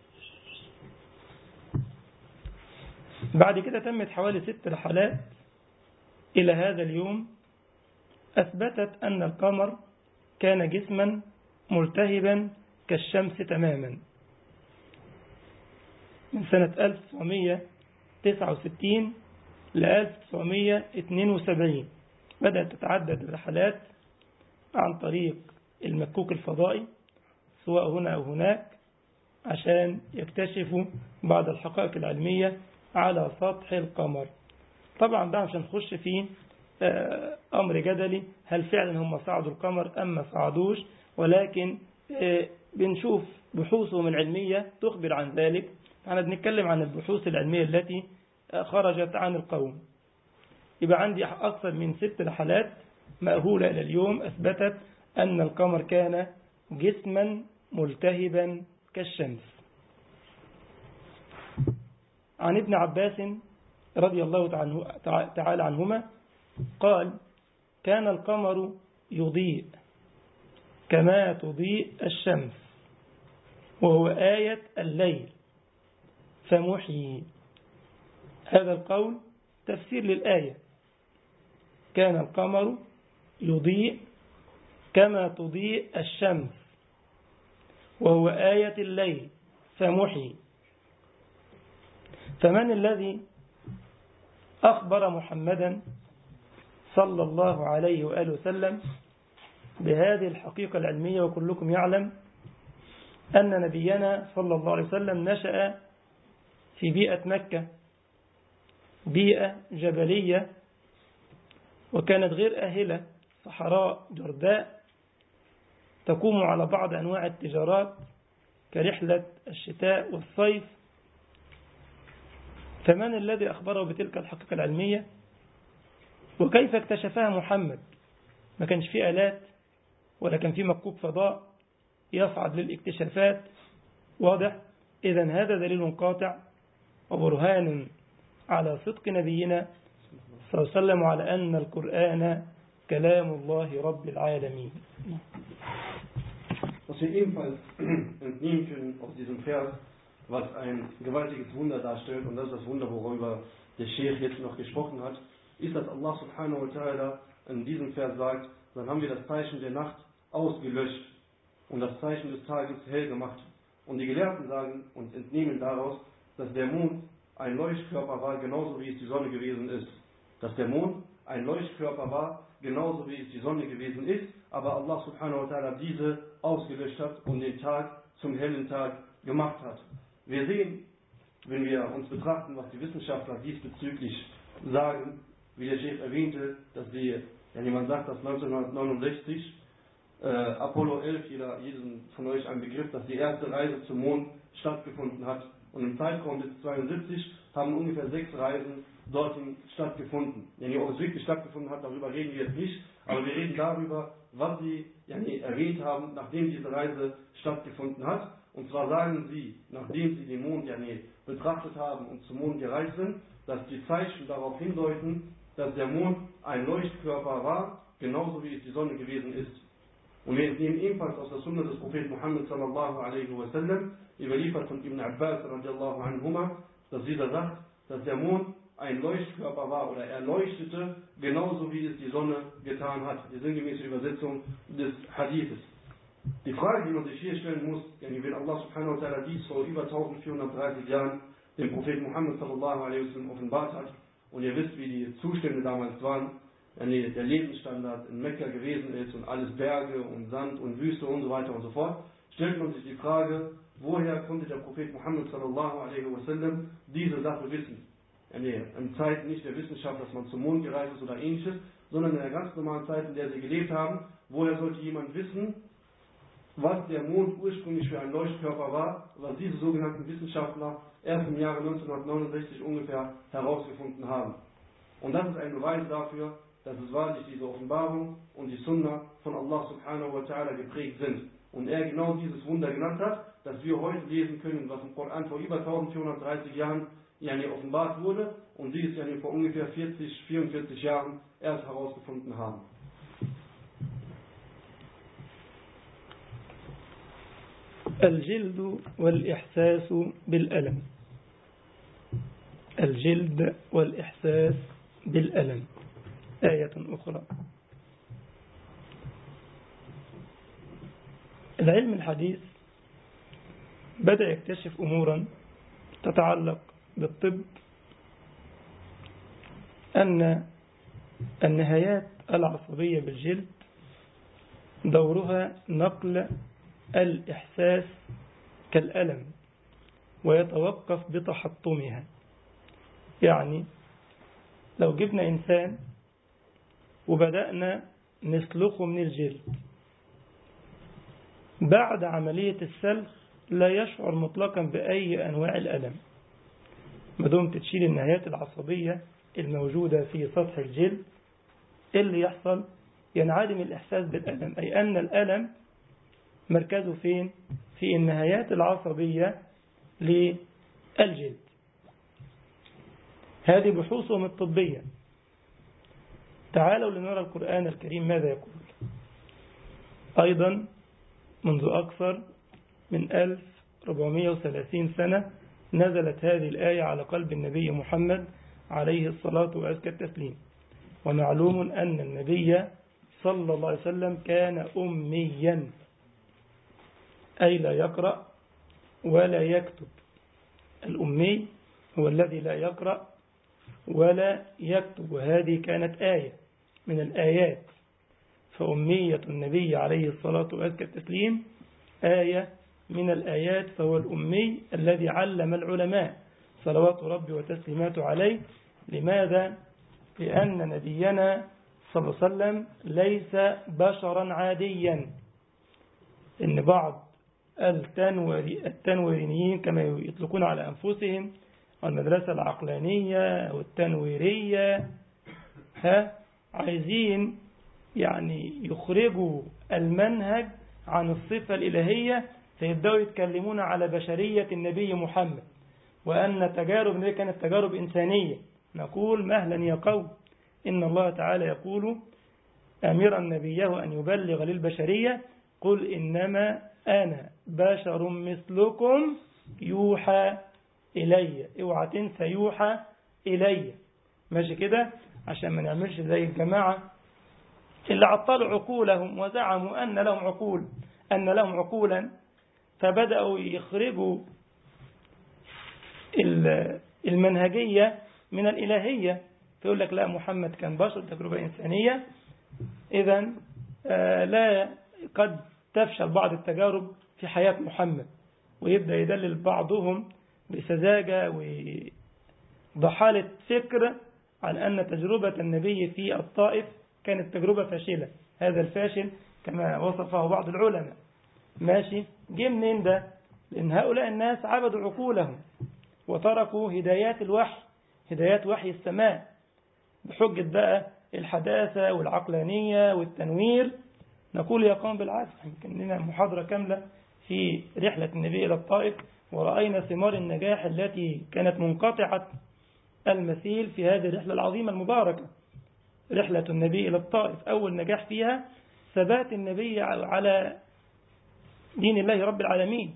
بعد كده تمت حوالي ست رحلات إلى هذا اليوم أثبتت أن القمر كان جسما ملتهبا كالشمس تماما من سنة 1969 ل 1972 بدأت تتعدد الرحلات عن طريق المكوك الفضائي سواء هنا أو هناك عشان يكتشفوا بعض الحقائق العلمية على سطح القمر طبعا ده مش هنخش فيه أمر جدلي هل فعلا هم صعدوا القمر أم ما صعدوش ولكن بنشوف بحوثهم العلمية تخبر عن ذلك احنا بنتكلم عن البحوث العلمية التي خرجت عن القوم يبقى عندي أكثر من ست رحلات مأهولة إلى اليوم أثبتت أن القمر كان جسما ملتهبا كالشمس عن ابن عباس رضي الله تعالى عنهما قال كان القمر يضيء كما تضيء الشمس وهو آية الليل فمحيي هذا القول تفسير للآية كان القمر يضيء كما تضيء الشمس وهو آية الليل فمحيي فمن الذي أخبر محمدا صلى الله عليه وآله وسلم بهذه الحقيقة العلمية وكلكم يعلم أن نبينا صلى الله عليه وسلم نشأ في بيئة مكة بيئة جبلية وكانت غير أهلة صحراء جرداء تقوم على بعض أنواع التجارات كرحلة الشتاء والصيف فمن الذي أخبره بتلك الحقيقة العلمية وكيف اكتشفها محمد ما كانش فيه آلات ولا كان فيه مكوك فضاء يصعد للاكتشافات واضح إذا هذا دليل قاطع وبرهان على صدق نبينا صلى الله عليه وسلم على أن القرآن كلام الله رب العالمين Was wir ebenfalls entnehmen können aus diesem Vers, was ein gewaltiges Wunder darstellt, und das ist das Wunder, worüber der Sheikh jetzt noch gesprochen hat, ist, dass Allah subhanahu wa ta'ala in diesem Vers sagt, dann haben wir das Zeichen der Nacht ausgelöscht und das Zeichen des Tages hell gemacht. Und die Gelehrten sagen und entnehmen daraus, dass der Mond ein Leuchtkörper war, genauso wie es die Sonne gewesen ist. Dass der Mond ein Leuchtkörper war, genauso wie es die Sonne gewesen ist, aber Allah subhanahu wa ta'ala diese ausgelöscht hat und den Tag zum hellen Tag gemacht hat. Wir sehen, wenn wir uns betrachten, was die Wissenschaftler diesbezüglich sagen, wie der Chef erwähnte, dass sie, ja jemand sagt, dass 1969 äh, Apollo 11, jeder, jedem von euch ein Begriff, dass die erste Reise zum Mond stattgefunden hat. Und im Zeitraum bis 72 haben ungefähr sechs Reisen dorthin stattgefunden. Ja, ob es wirklich stattgefunden hat, darüber reden wir jetzt nicht, aber wir reden darüber, was sie ja, erwähnt haben, nachdem diese Reise stattgefunden hat. Und zwar sagen sie, nachdem sie den Mond ja, betrachtet haben und zum Mond gereist sind, dass die Zeichen darauf hindeuten, dass der Mond ein Leuchtkörper war, genauso wie es die Sonne gewesen ist. Und wir entnehmen ebenfalls aus der Sunna des Propheten Muhammad sallallahu alaihi wasallam, überliefert von Ibn Abbas radiallahu anhuma, dass dieser sagt, dass der Mond ein Leuchtkörper war oder er leuchtete, genauso wie es die Sonne getan hat. Die sinngemäße Übersetzung des Hadithes. Die Frage, die man sich hier stellen muss, wenn Allah subhanahu wa ta'ala dies vor über 1430 Jahren dem Propheten Muhammad sallallahu alaihi wasallam offenbart hat, und ihr wisst, wie die Zustände damals waren, der Lebensstandard in Mekka gewesen ist und alles Berge und Sand und Wüste und so weiter und so fort, stellt man sich die Frage, woher konnte der Prophet Muhammad sallallahu alaihi wasallam diese Sache wissen? In Zeiten nicht der Wissenschaft, dass man zum Mond gereist ist oder ähnliches, sondern in der ganz normalen Zeit, in der sie gelebt haben, woher sollte jemand wissen, was der Mond ursprünglich für ein Leuchtkörper war, was diese sogenannten Wissenschaftler erst im Jahre 1969 ungefähr herausgefunden haben. Und das ist ein Beweis dafür, dass es wahrlich diese Offenbarung und die Sunna von Allah subhanahu wa ta'ala geprägt sind. Und er genau dieses Wunder genannt hat, dass wir heute lesen können, was im Koran vor über 1430 Jahren yani offenbart wurde und sie es yani vor ungefähr 40, 44 Jahren erst herausgefunden haben. الجلد والإحساس بالألم الجلد والإحساس بالألم آية أخرى العلم الحديث بدأ يكتشف أمورا تتعلق بالطب أن النهايات العصبية بالجلد دورها نقل الإحساس كالألم ويتوقف بتحطمها يعني لو جبنا إنسان وبدأنا نسلخه من الجلد بعد عملية السلخ لا يشعر مطلقا بأي أنواع الألم ما دمت تشيل النهايات العصبية الموجودة في سطح الجلد اللي يحصل ينعدم الإحساس بالألم أي أن الألم مركزه فين في النهايات العصبية للجلد هذه بحوثهم الطبية تعالوا لنرى القرآن الكريم ماذا يقول أيضا منذ أكثر من 1430 سنة نزلت هذه الآية على قلب النبي محمد عليه الصلاة وأزكى التسليم ومعلوم أن النبي صلى الله عليه وسلم كان أميا أي لا يقرأ ولا يكتب الأمي هو الذي لا يقرأ ولا يكتب وهذه كانت آية من الآيات فأمية النبي عليه الصلاة وأزكى التسليم آية من الآيات فهو الأمي الذي علم العلماء صلوات ربي وتسليماته عليه لماذا؟ لأن نبينا صلى الله عليه وسلم ليس بشرا عاديا إن بعض التنوري التنويريين كما يطلقون على أنفسهم المدرسة العقلانية أو التنويرية ها عايزين يعني يخرجوا المنهج عن الصفة الإلهية فيبدأوا يتكلمون على بشرية النبي محمد وأن تجارب النبي كانت تجارب إنسانية نقول مهلا يا قوم إن الله تعالى يقول أمرا نبيه أن يبلغ للبشرية قل إنما أنا بشر مثلكم يوحى إلي اوعى تنسى يوحى إلي ماشي كده عشان ما نعملش زي الجماعة اللي عطلوا عقولهم وزعموا أن لهم عقول أن لهم عقولا فبدأوا يخرجوا المنهجية من الإلهية فيقول لك لا محمد كان بشر تجربة إنسانية إذا لا قد تفشل بعض التجارب في حياة محمد ويبدأ يدلل بعضهم بسذاجة وضحالة فكر عن أن تجربة النبي في الطائف كانت تجربة فاشلة هذا الفاشل كما وصفه بعض العلماء ماشي جه منين ده لأن هؤلاء الناس عبدوا عقولهم وتركوا هدايات الوحي هدايات وحي السماء بحجة بقى الحداثة والعقلانية والتنوير نقول يا قوم بالعكس يمكن لنا محاضرة كاملة في رحلة النبي إلى الطائف ورأينا ثمار النجاح التي كانت منقطعة المثيل في هذه الرحلة العظيمة المباركة رحلة النبي إلى الطائف أول نجاح فيها ثبات النبي على دين الله رب العالمين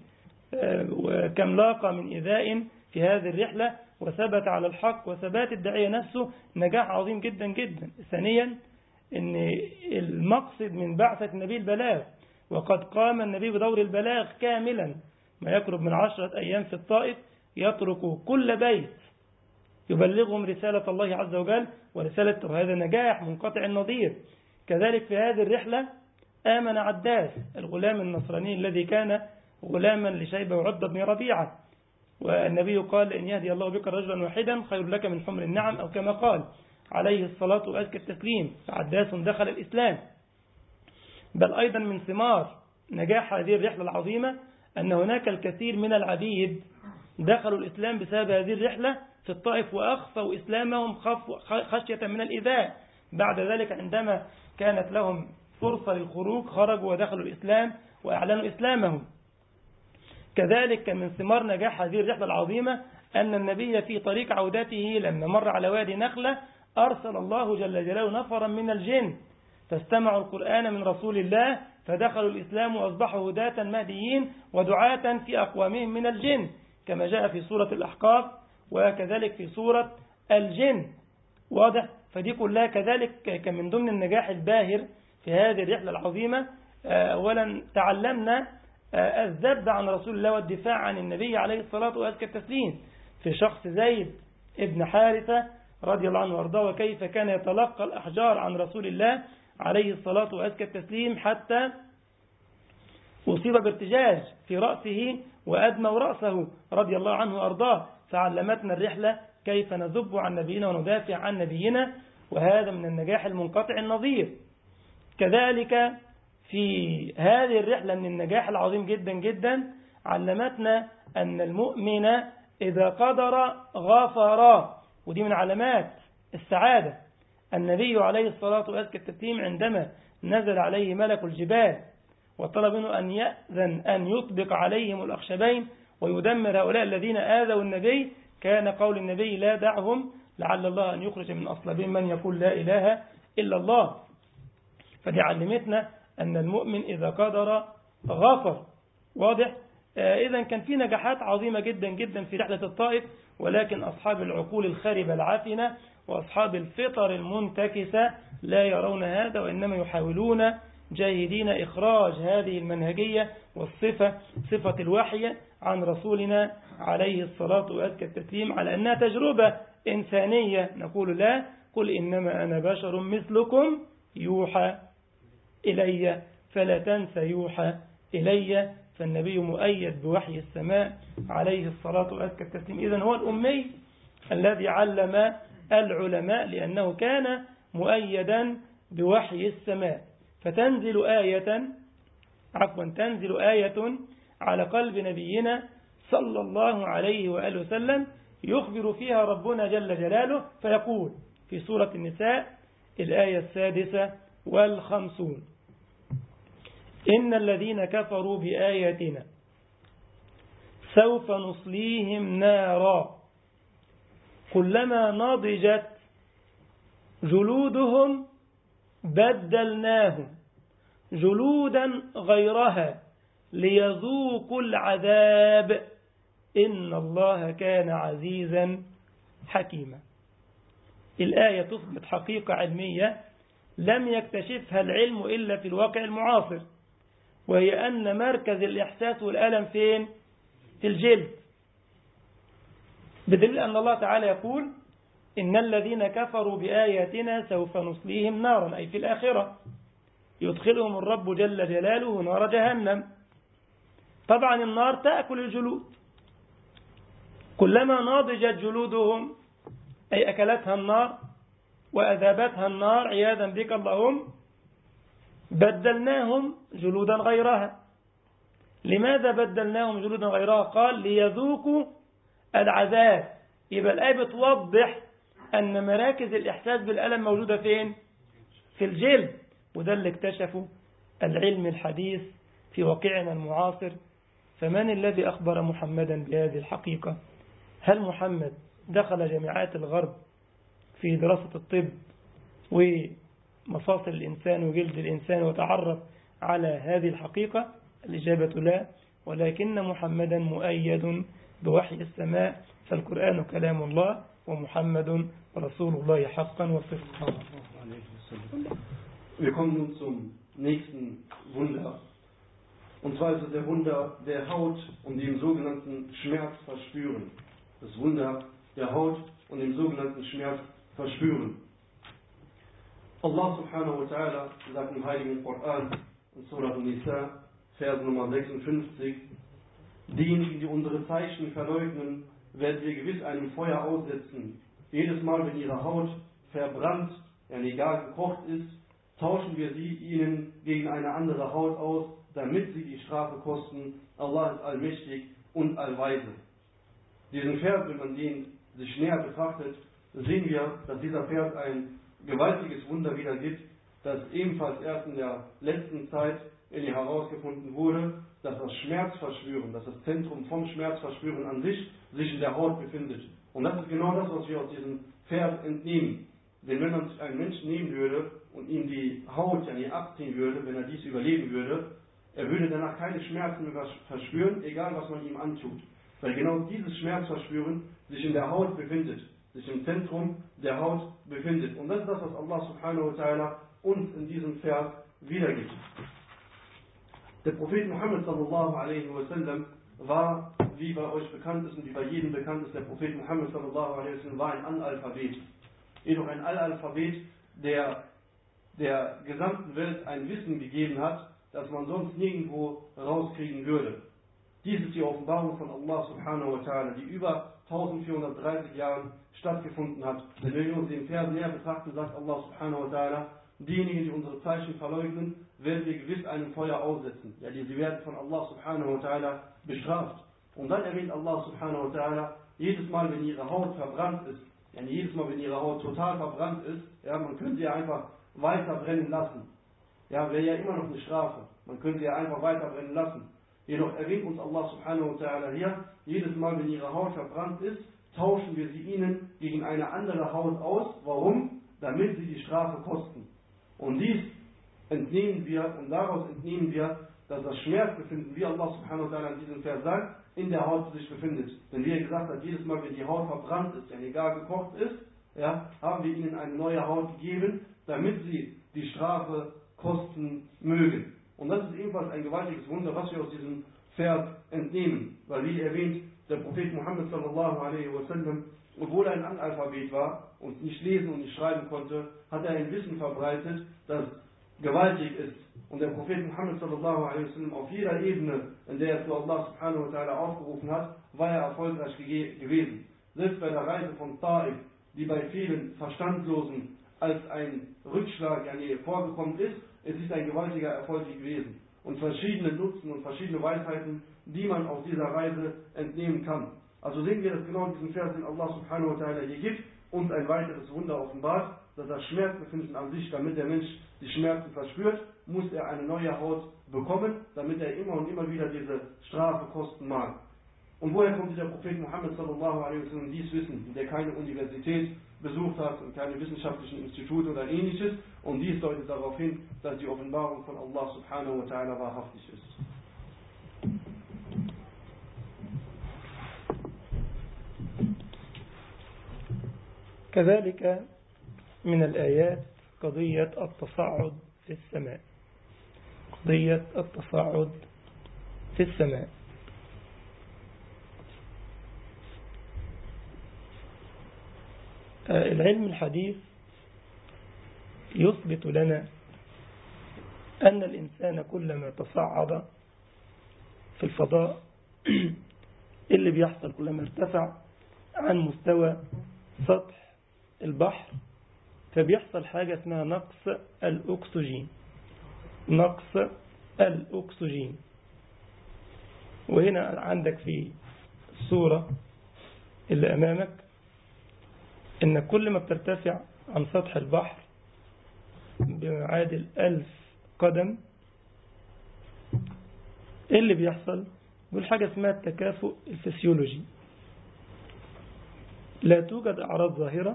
وكم لاقى من إذاء في هذه الرحلة وثبت على الحق وثبات الداعية نفسه نجاح عظيم جدا جدا ثانيا ان المقصد من بعثة النبي البلاغ وقد قام النبي بدور البلاغ كاملا ما يقرب من عشرة أيام في الطائف يترك كل بيت يبلغهم رسالة الله عز وجل ورسالة وهذا نجاح منقطع النظير كذلك في هذه الرحلة آمن عداس الغلام النصراني الذي كان غلاما لشيبة وعبد بن ربيعة والنبي قال إن يهدي الله بك رجلا واحدا خير لك من حمر النعم أو كما قال عليه الصلاة وأزكى التسليم فعداس دخل الإسلام بل أيضا من ثمار نجاح هذه الرحلة العظيمة أن هناك الكثير من العبيد دخلوا الإسلام بسبب هذه الرحلة في الطائف وأخفوا إسلامهم خشية من الإذاء بعد ذلك عندما كانت لهم فرصة للخروج خرجوا ودخلوا الإسلام وأعلنوا إسلامهم كذلك من ثمار نجاح هذه الرحلة العظيمة أن النبي في طريق عودته لما مر على وادي نخلة أرسل الله جل جلاله نفرا من الجن فاستمعوا القرآن من رسول الله فدخلوا الإسلام وأصبحوا هداة مهديين ودعاة في أقوامهم من الجن كما جاء في سورة الأحقاف وكذلك في سورة الجن واضح فدي كلها كذلك كان من ضمن النجاح الباهر في هذه الرحلة العظيمة أولا تعلمنا الذب عن رسول الله والدفاع عن النبي عليه الصلاة وأزكى التسليم في شخص زيد ابن حارثة رضي الله عنه وارضاه وكيف كان يتلقى الأحجار عن رسول الله عليه الصلاة وأزكى التسليم حتى أصيب بارتجاج في رأسه وأدموا رأسه رضي الله عنه وأرضاه فعلمتنا الرحلة كيف نذب عن نبينا وندافع عن نبينا وهذا من النجاح المنقطع النظير كذلك في هذه الرحلة من النجاح العظيم جدا جدا علمتنا أن المؤمن إذا قدر غفر ودي من علامات السعادة النبي عليه الصلاة والسلام عندما نزل عليه ملك الجبال وطلب منه أن يأذن أن يطبق عليهم الأخشبين ويدمر هؤلاء الذين آذوا النبي كان قول النبي لا دعهم لعل الله أن يخرج من أصلابهم من يقول لا إله إلا الله فدي علمتنا أن المؤمن إذا قدر غفر واضح إذا كان في نجاحات عظيمة جدا جدا في رحلة الطائف ولكن أصحاب العقول الخاربة العافنة وأصحاب الفطر المنتكسة لا يرون هذا وإنما يحاولون جاهدين إخراج هذه المنهجية والصفة صفة الوحي عن رسولنا عليه الصلاة وأزكى التسليم على أنها تجربة إنسانية نقول لا قل إنما أنا بشر مثلكم يوحى إلي فلا تنسى يوحى إلي فالنبي مؤيد بوحي السماء عليه الصلاة وأزكى التسليم إذن هو الأمي الذي علم العلماء لأنه كان مؤيدا بوحي السماء فتنزل آية عفوا تنزل آية على قلب نبينا صلى الله عليه وآله وسلم يخبر فيها ربنا جل جلاله فيقول في سورة النساء الآية السادسة والخمسون إن الذين كفروا بآياتنا سوف نصليهم نارا كلما نضجت جلودهم بدلناهم جلودا غيرها ليذوقوا العذاب إن الله كان عزيزا حكيما الآية تثبت حقيقة علمية لم يكتشفها العلم إلا في الواقع المعاصر وهي أن مركز الإحساس والألم فين؟ في الجلد بدليل أن الله تعالى يقول إن الذين كفروا بآياتنا سوف نصليهم نارا أي في الآخرة يدخلهم الرب جل جلاله نار جهنم طبعا النار تأكل الجلود كلما ناضجت جلودهم أي أكلتها النار وأذابتها النار عياذا بك اللهم بدلناهم جلودا غيرها لماذا بدلناهم جلودا غيرها قال ليذوقوا العذاب يبقى الآية بتوضح أن مراكز الإحساس بالألم موجودة فين في الجلد وده اللي اكتشفه العلم الحديث في واقعنا المعاصر فمن الذي أخبر محمدا بهذه الحقيقة هل محمد دخل جامعات الغرب في دراسة الطب ومفاصل الإنسان وجلد الإنسان وتعرف على هذه الحقيقة الإجابة لا ولكن محمدا مؤيد بوحي السماء فالقرآن كلام الله ومحمد رسول الله حقا وصدقا Wir kommen nun zum nächsten Wunder. Und zwar ist es der Wunder der Haut und dem sogenannten Schmerz verspüren. Das Wunder der Haut und dem sogenannten Schmerz verspüren. Allah subhanahu wa ta'ala sagt im Heiligen Koran in Surah Nisa, Vers Nummer 56, diejenigen, die unsere Zeichen verleugnen, werden wir gewiss einem Feuer aussetzen. Jedes Mal, wenn ihre Haut verbrannt, ja egal gekocht ist, tauschen wir sie ihnen gegen eine andere Haut aus, damit sie die Strafe kosten. Allah ist allmächtig und allweise. Diesen Vers, wenn man den sich näher betrachtet, sehen wir, dass dieser Vers ein gewaltiges Wunder wiedergibt, das ebenfalls erst in der letzten Zeit in ihr herausgefunden wurde, dass das Schmerzverspüren, dass das Zentrum vom Schmerzverspüren an sich sich in der Haut befindet. Und das ist genau das, was wir aus diesem Vers entnehmen. Denn wenn man sich einen Menschen nehmen würde und ihm die Haut ja nicht abziehen würde, wenn er dies überleben würde, er würde danach keine Schmerzen mehr verspüren, egal was man ihm antut. Weil genau dieses Schmerzverspüren sich in der Haut befindet, sich im Zentrum der Haut befindet. Und das ist das, was Allah subhanahu wa ta'ala uns in diesem Vers wiedergibt. Der Prophet Muhammad sallallahu alaihi wasallam war, wie bei euch bekannt ist und wie bei jedem bekannt ist, der Prophet Muhammad sallallahu alaihi wasallam war ein Analphabet. Jedoch ein Analphabet, der der gesamten Welt ein Wissen gegeben hat, das man sonst nirgendwo rauskriegen würde. Dies ist die Offenbarung von Allah subhanahu wa ta'ala, die über 1430 Jahren stattgefunden hat. Denn wenn wir uns den Vers näher betrachten, sagt Allah subhanahu wa ta'ala, diejenigen, die unsere Zeichen verleugnen, werden wir gewiss einem Feuer aussetzen. Ja, sie werden von Allah subhanahu wa ta'ala bestraft. Und dann erwähnt Allah subhanahu wa ta'ala, jedes Mal, wenn ihre Haut verbrannt ist, ja, jedes Mal, wenn ihre Haut total verbrannt ist, ja, man könnte sie einfach weiter brennen lassen. Ja, wäre ja immer noch eine Strafe. Man könnte sie einfach weiter brennen lassen. Jedoch erwähnt uns Allah subhanahu wa ta'ala hier, jedes Mal, wenn ihre Haut verbrannt ist, tauschen wir sie ihnen gegen eine andere Haut aus. Warum? Damit sie die Strafe kosten. Und dies entnehmen wir, und daraus entnehmen wir, dass das Schmerzbefinden, wie Allah subhanahu wa ta'ala in diesem Vers sagt, in der Haut sich befindet. Denn wie er gesagt hat, jedes Mal, wenn die Haut verbrannt ist, ja egal gekocht ist, ja, haben wir ihnen eine neue Haut gegeben, damit sie die Strafe kosten mögen. Und das ist ebenfalls ein gewaltiges Wunder, was wir aus diesem Vers entnehmen. Weil wie erwähnt, der Prophet Muhammad sallallahu alaihi wasallam, obwohl er ein Analphabet war und nicht lesen und nicht schreiben konnte, hat er ein Wissen verbreitet, das gewaltig ist. Und der Prophet Muhammad sallallahu alaihi wasallam auf jeder Ebene, in der er zu Allah subhanahu wa ta'ala aufgerufen hat, war er erfolgreich gewesen. Selbst bei der Reise von Ta'if, die bei vielen Verstandlosen als ein Rückschlag ja, nee, vorgekommen ist, es ist ein gewaltiger Erfolg gewesen. Und verschiedene Nutzen und verschiedene Weisheiten, die man auf dieser Reise entnehmen kann. Also sehen wir, dass genau in diesem Vers, den Allah subhanahu wa ta'ala hier gibt, uns ein weiteres Wunder offenbart, dass er Schmerzbefinden an sich, damit der Mensch die Schmerzen verspürt, muss er eine neue Haut bekommen, damit er immer und immer wieder diese Strafe kosten mag. Und woher kommt dieser Prophet Muhammad sallallahu alaihi wasallam dies Wissen, der keine Universität besucht hat und keine wissenschaftlichen Institute oder ähnliches? Und dies deutet darauf hin, dass die Offenbarung von Allah subhanahu wa ta'ala wahrhaftig ist. كذلك من الآيات قضية التصاعد في السماء قضية التصاعد في السماء العلم الحديث يثبت لنا أن الإنسان كلما تصعد في الفضاء اللي بيحصل كلما ارتفع عن مستوى سطح البحر فبيحصل حاجة اسمها نقص الأكسجين نقص الأكسجين وهنا عندك في الصورة اللي أمامك إن كل ما بترتفع عن سطح البحر بمعادل ألف قدم إيه اللي بيحصل يقول حاجة اسمها التكافؤ الفسيولوجي لا توجد أعراض ظاهرة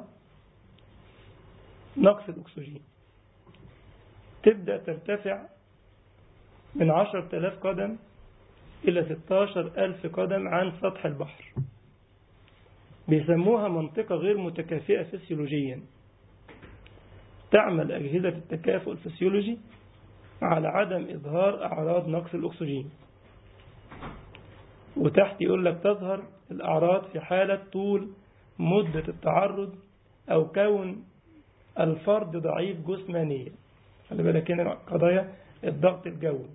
نقص الأكسجين تبدأ ترتفع من عشرة آلاف قدم إلى ستاشر ألف قدم عن سطح البحر بيسموها منطقة غير متكافئة فسيولوجيا تعمل أجهزة التكافؤ الفسيولوجي على عدم إظهار أعراض نقص الأكسجين وتحت يقول لك تظهر الأعراض في حالة طول مدة التعرض أو كون الفرد ضعيف جسمانيا خلي بالك هنا قضايا الضغط الجوي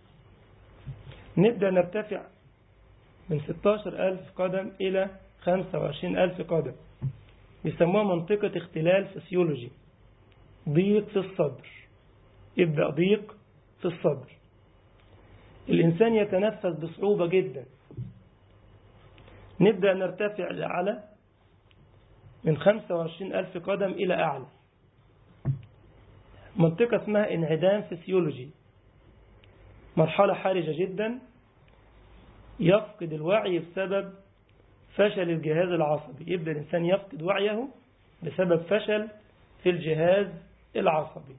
نبدأ نرتفع من 16 ألف قدم إلى 25 ألف قدم يسموها منطقة اختلال فسيولوجي ضيق في الصدر يبدأ ضيق في الصدر الإنسان يتنفس بصعوبة جدا نبدأ نرتفع لأعلى من 25 ألف قدم إلى أعلى منطقة اسمها انعدام فسيولوجي مرحلة حرجة جدا يفقد الوعي بسبب فشل الجهاز العصبي يبدأ الإنسان يفقد وعيه بسبب فشل في الجهاز العصبي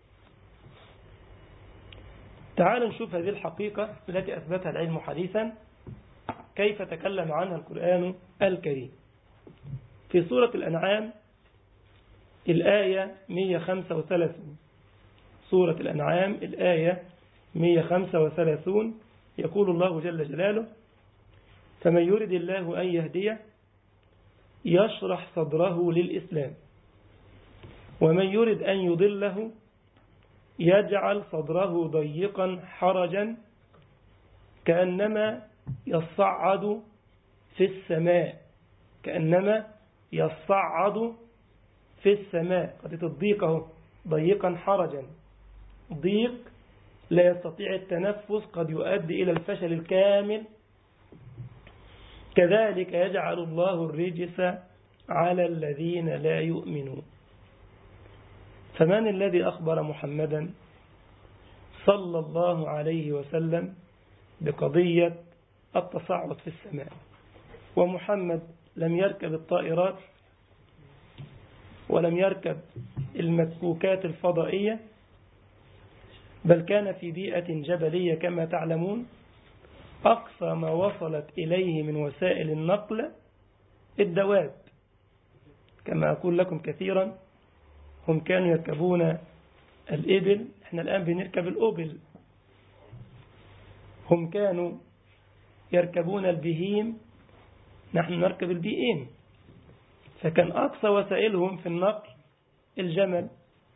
تعالوا نشوف هذه الحقيقة التي أثبتها العلم حديثا كيف تكلم عنها القرآن الكريم في سورة الأنعام الآية 135 سورة الأنعام الآية 135 يقول الله جل جلاله فمن يرد الله أن يهديه يشرح صدره للإسلام ومن يرد أن يضله يجعل صدره ضيقا حرجا كأنما يصعد في السماء كأنما يصعد في السماء قد تضيقه ضيقا حرجا ضيق لا يستطيع التنفس قد يؤدي إلى الفشل الكامل كذلك يجعل الله الرجس على الذين لا يؤمنون فمن الذي أخبر محمدا صلى الله عليه وسلم بقضية التصعد في السماء ومحمد لم يركب الطائرات ولم يركب المسكوكات الفضائية بل كان في بيئة جبلية كما تعلمون أقصى ما وصلت إليه من وسائل النقل الدواب كما أقول لكم كثيرا هم كانوا يركبون الإبل احنا الآن بنركب الأبل هم كانوا يركبون البهيم نحن نركب البيئين فكان أقصى وسائلهم في النقل الجمل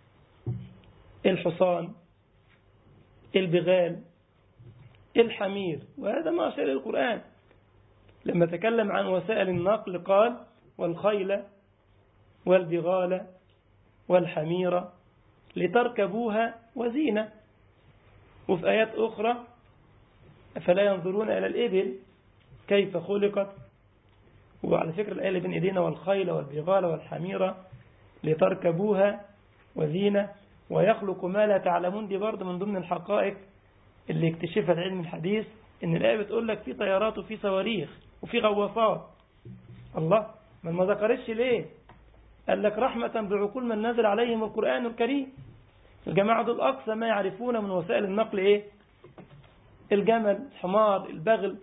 الحصان البغال الحمير وهذا ما أشار القرآن لما تكلم عن وسائل النقل قال والخيل والبغال والحمير لتركبوها وزينة وفي آيات أخرى أفلا ينظرون إلى الإبل كيف خلقت وعلى فكرة الآية اللي بين إيدينا والخيل والبغال والحميرة لتركبوها وزينة ويخلق ما لا تعلمون دي برضه من ضمن الحقائق اللي اكتشفها العلم الحديث ان الآية بتقول لك في طيارات وفي صواريخ وفي غواصات الله ما ما ذكرتش ليه قال لك رحمة بعقول من نزل عليهم القرآن الكريم الجماعة دول أقصى ما يعرفون من وسائل النقل إيه الجمل الحمار البغل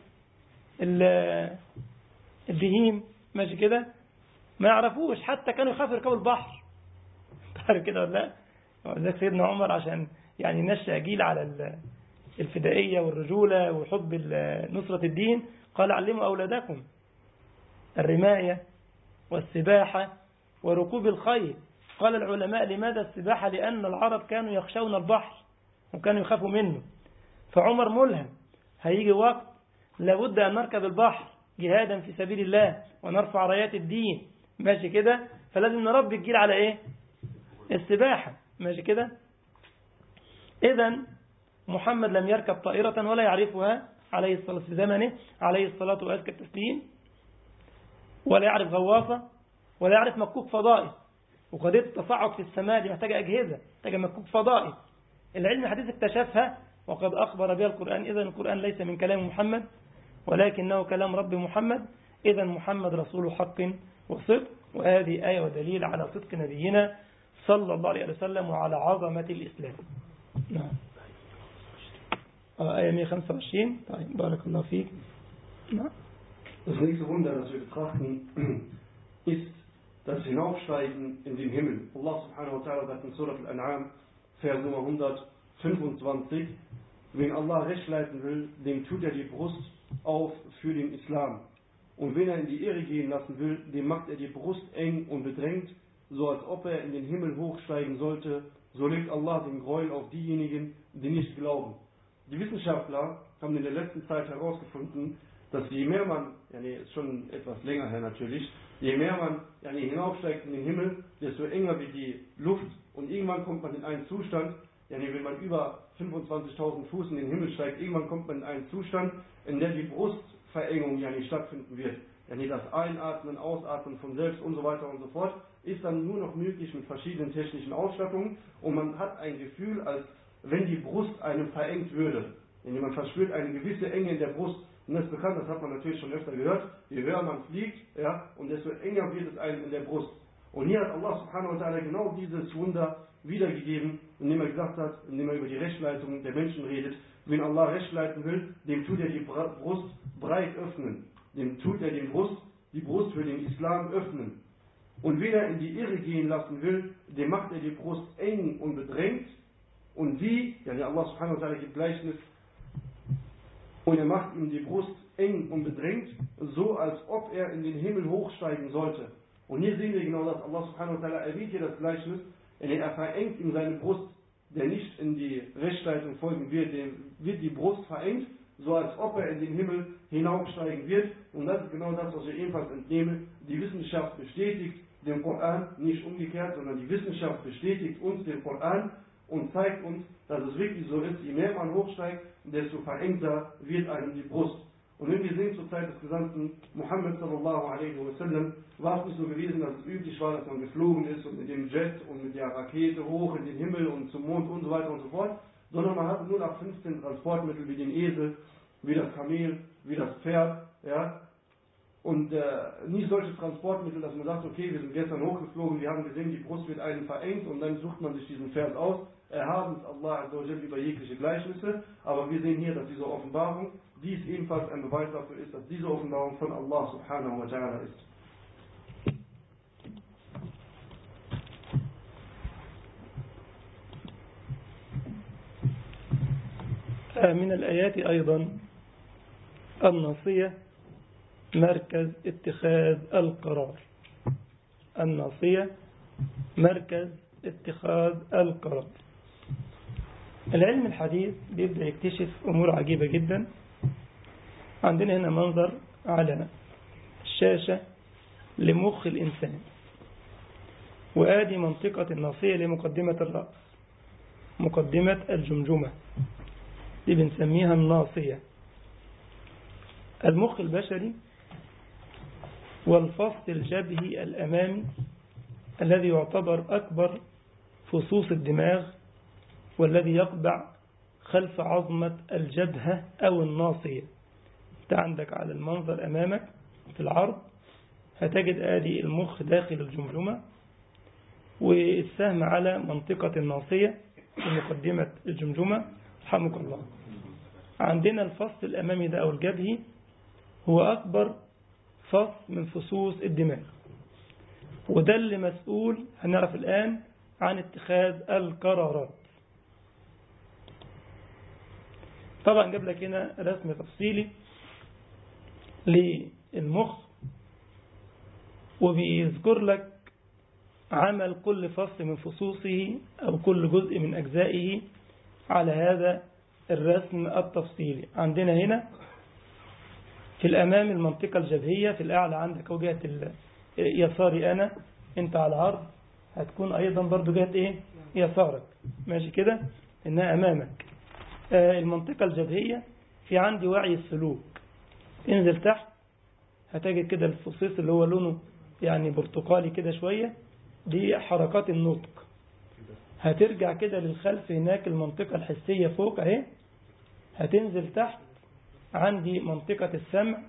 البهيم ماشي كده ما يعرفوش حتى كانوا يخافوا يركبوا البحر تعرف كده ولا لا ولذلك سيدنا عمر عشان يعني نشأ جيل على الفدائية والرجولة وحب نصرة الدين قال علموا أولادكم الرماية والسباحة وركوب الخيل قال العلماء لماذا السباحة لأن العرب كانوا يخشون البحر وكانوا يخافوا منه فعمر ملهم هيجي وقت لابد أن نركب البحر جهادا في سبيل الله ونرفع رايات الدين ماشي كده فلازم نربي الجيل على ايه السباحة ماشي كده اذا محمد لم يركب طائرة ولا يعرفها عليه الصلاة في زمنه عليه الصلاة وأزكى التسليم ولا يعرف غواصة ولا يعرف مكوك فضائي وقضية التصاعد في السماء دي محتاجة أجهزة محتاجة مكوك فضائي العلم الحديث اكتشفها وقد أخبر بها القرآن إذا القرآن ليس من كلام محمد ولكنه كلام رب محمد إذا محمد رسول حق وصدق وهذه آية ودليل على صدق نبينا صلى الله عليه وسلم وعلى عظمة الإسلام نعم آية 125 طيب بارك الله فيك نعم Das nächste Wunder, das wir betrachten, ist das Hinaufsteigen in den Himmel. Allah subhanahu wa ta'ala sagt in Surah Al-An'am, Vers Nummer 125, wen Allah recht leiten will, dem tut er die Brust auf für den Islam. Und wen er in die Irre gehen lassen will, dem macht er die Brust eng und bedrängt, so als ob er in den Himmel hochsteigen sollte. So legt Allah den Gräuel auf diejenigen, die nicht glauben. Die Wissenschaftler haben in der letzten Zeit herausgefunden, dass je mehr man, ja nee, ist schon etwas länger her natürlich, je mehr man ja nee, hinaufsteigt in den Himmel, desto enger wird die Luft und irgendwann kommt man in einen Zustand, ja nee, wenn man über 25.000 Fuß in den Himmel steigt, irgendwann kommt man in einen Zustand, in der die Brustverengung ja nicht stattfinden wird. Ja nee, das Einatmen, Ausatmen von selbst und so weiter und so fort ist dann nur noch möglich mit verschiedenen technischen Ausstattungen und man hat ein Gefühl, als wenn die Brust einem verengt würde. Denn man verspürt eine gewisse Enge in der Brust. Und das ist bekannt, das hat man natürlich schon öfter gehört. Je höher man fliegt, ja, und desto enger wird es einem in der Brust. Und hier hat Allah subhanahu wa ta'ala genau dieses Wunder wiedergegeben, indem er gesagt hat, indem er über die Rechtleitung der Menschen redet. Wenn Allah Recht leiten will, dem tut er die Brust breit öffnen. Dem tut er die Brust, die Brust für den Islam öffnen. Und wen er in die Irre gehen lassen will, dem macht er die Brust eng und bedrängt. Und wie, ja, Allah subhanahu wa ta'ala gibt Gleichnis, und er macht ihm die Brust eng und bedrängt, so als ob er in den Himmel hochsteigen sollte. Und hier sehen wir genau das. Allah subhanahu wa ta'ala erwähnt hier das Gleichnis, er verengt ihm seine Brust, der nicht in die Rechtsleitung folgen wird, dem wird die Brust verengt, so als ob er in den Himmel hinaufsteigen wird. Und das ist genau das, was wir ebenfalls entnehmen. Die Wissenschaft bestätigt den Koran, nicht umgekehrt, sondern die Wissenschaft bestätigt uns den Koran und zeigt uns, dass es wirklich so ist, je mehr man hochsteigt, desto verengter wird einem die Brust. Und wenn wir sehen zur Zeit des Gesandten Muhammad sallallahu alaihi wasallam, war es nicht so gewesen, dass es üblich war, dass man geflogen ist und mit dem Jet und mit der Rakete hoch in den Himmel und zum Mond und so weiter und so fort, sondern man hatte nur nach 15 Transportmittel wie den Esel, wie das Kamel, wie das Pferd, ja, und äh, nicht solche Transportmittel, dass man sagt, okay, wir sind gestern hochgeflogen, wir haben gesehen, die Brust wird einem verengt und dann sucht man sich diesen Vers aus. Erhaben ist Allah Azzawajal über jegliche Gleichnisse, aber wir sehen hier, dass diese Offenbarung, dies ebenfalls ein Beweis dafür ist, dass diese Offenbarung von Allah subhanahu wa ta'ala ist. من الآيات أيضا الناصية مركز اتخاذ القرار الناصية مركز اتخاذ القرار العلم الحديث بيبدأ يكتشف أمور عجيبة جدا عندنا هنا منظر على الشاشة لمخ الإنسان وآدي منطقة الناصية لمقدمة الرأس مقدمة الجمجمة دي بنسميها الناصية المخ البشري والفصل الجبهي الأمامي الذي يعتبر أكبر فصوص الدماغ والذي يقبع خلف عظمة الجبهة أو الناصية أنت عندك على المنظر أمامك في العرض هتجد آدي المخ داخل الجمجمة والسهم على منطقة الناصية في مقدمة الجمجمة رحمك الله عندنا الفصل الأمامي ده أو الجبهي هو أكبر فصل من فصوص الدماغ وده اللي مسؤول هنعرف الآن عن اتخاذ القرارات طبعا جاب لك هنا رسم تفصيلي للمخ وبيذكر لك عمل كل فصل من فصوصه أو كل جزء من أجزائه على هذا الرسم التفصيلي عندنا هنا في الأمام المنطقة الجبهية في الأعلى عندك وجهة يساري أنا أنت على العرض هتكون أيضا برضو جهة إيه يسارك ماشي كده إنها أمامك آه المنطقة الجبهية في عندي وعي السلوك انزل تحت هتجد كده الفصيص اللي هو لونه يعني برتقالي كده شوية دي حركات النطق هترجع كده للخلف هناك المنطقة الحسية فوق اهي هتنزل تحت عندي منطقة السمع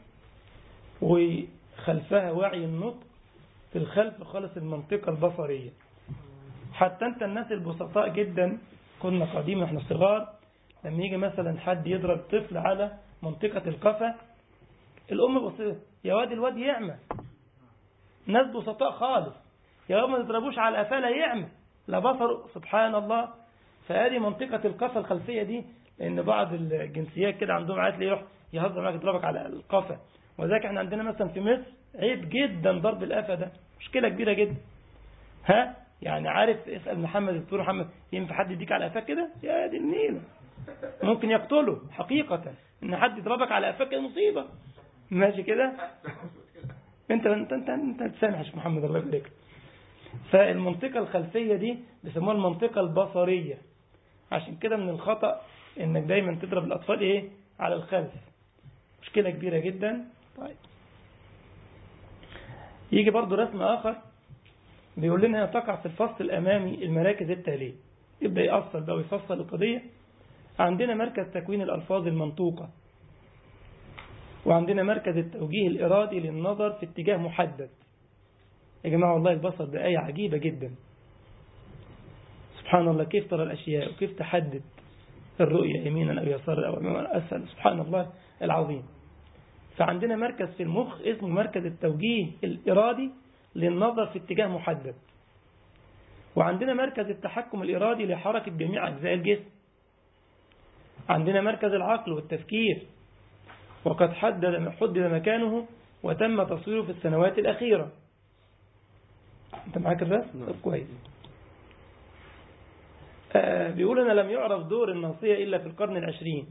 وخلفها وعي النطق في الخلف خالص المنطقة البصرية حتى انت الناس البسطاء جدا كنا قديما احنا صغار لما يجي مثلا حد يضرب طفل على منطقة القفا الأم بصير يا واد الواد يعمى ناس بسطاء خالص يا ما تضربوش على قفاه لا يعمى لا بصر سبحان الله فهذه منطقة القفا الخلفية دي لأن بعض الجنسيات كده عندهم عادة يروح يهزر معاك يضربك على القفا وذلك احنا عندنا مثلا في مصر عيب جدا ضرب القفا ده مشكلة كبيرة جدا ها يعني عارف اسأل محمد الدكتور محمد ينفع حد يديك على قفاك كده يا دي النيلة ممكن يقتله حقيقة ان حد يضربك على قفاك مصيبة ماشي كده انت انت انت انت تسامح محمد الله يبارك فالمنطقة الخلفية دي بيسموها المنطقة البصرية عشان كده من الخطأ انك دايما تضرب الاطفال ايه على الخلف مشكلة كبيرة جدا طيب يجي برضو رسم اخر بيقول لنا تقع في الفصل الامامي المراكز التالية يبدأ يأصل بقى ويفصل القضية عندنا مركز تكوين الألفاظ المنطوقة وعندنا مركز التوجيه الإرادي للنظر في اتجاه محدد يا جماعة والله البصر ده آية عجيبة جدا سبحان الله كيف ترى الأشياء وكيف تحدد الرؤية يمينا أو يسارا أو أماما أو أسفل سبحان الله العظيم فعندنا مركز في المخ اسمه مركز التوجيه الإرادي للنظر في اتجاه محدد وعندنا مركز التحكم الإرادي لحركة جميع أجزاء الجسم عندنا مركز العقل والتفكير وقد حدد حدد مكانه وتم تصويره في السنوات الأخيرة أنت معاك الرسم؟ طب كويس آه بيقول أنا لم يعرف دور الناصية إلا في القرن العشرين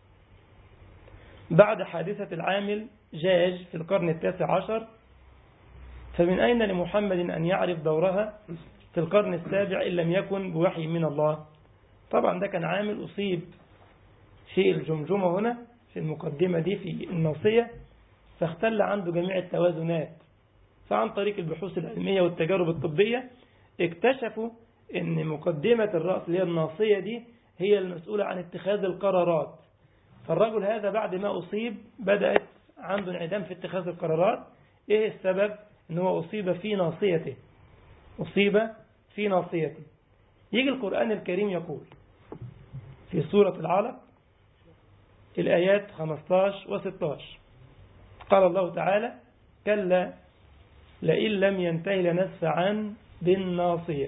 بعد حادثة العامل جاج في القرن التاسع عشر فمن أين لمحمد أن يعرف دورها في القرن السابع إن لم يكن بوحي من الله طبعا ده كان عامل أصيب في الجمجمة هنا في المقدمة دي في الناصية فاختل عنده جميع التوازنات فعن طريق البحوث العلمية والتجارب الطبية اكتشفوا ان مقدمة الرأس اللي هي الناصية دي هي المسؤولة عن اتخاذ القرارات فالرجل هذا بعد ما أصيب بدأت عنده انعدام في اتخاذ القرارات ايه السبب ان هو أصيب في ناصيته أصيب في ناصيته يجي القرآن الكريم يقول في سورة العلق الآيات 15 و 16 قال الله تعالى كلا لئن لم ينتهي لنسفعا بالناصية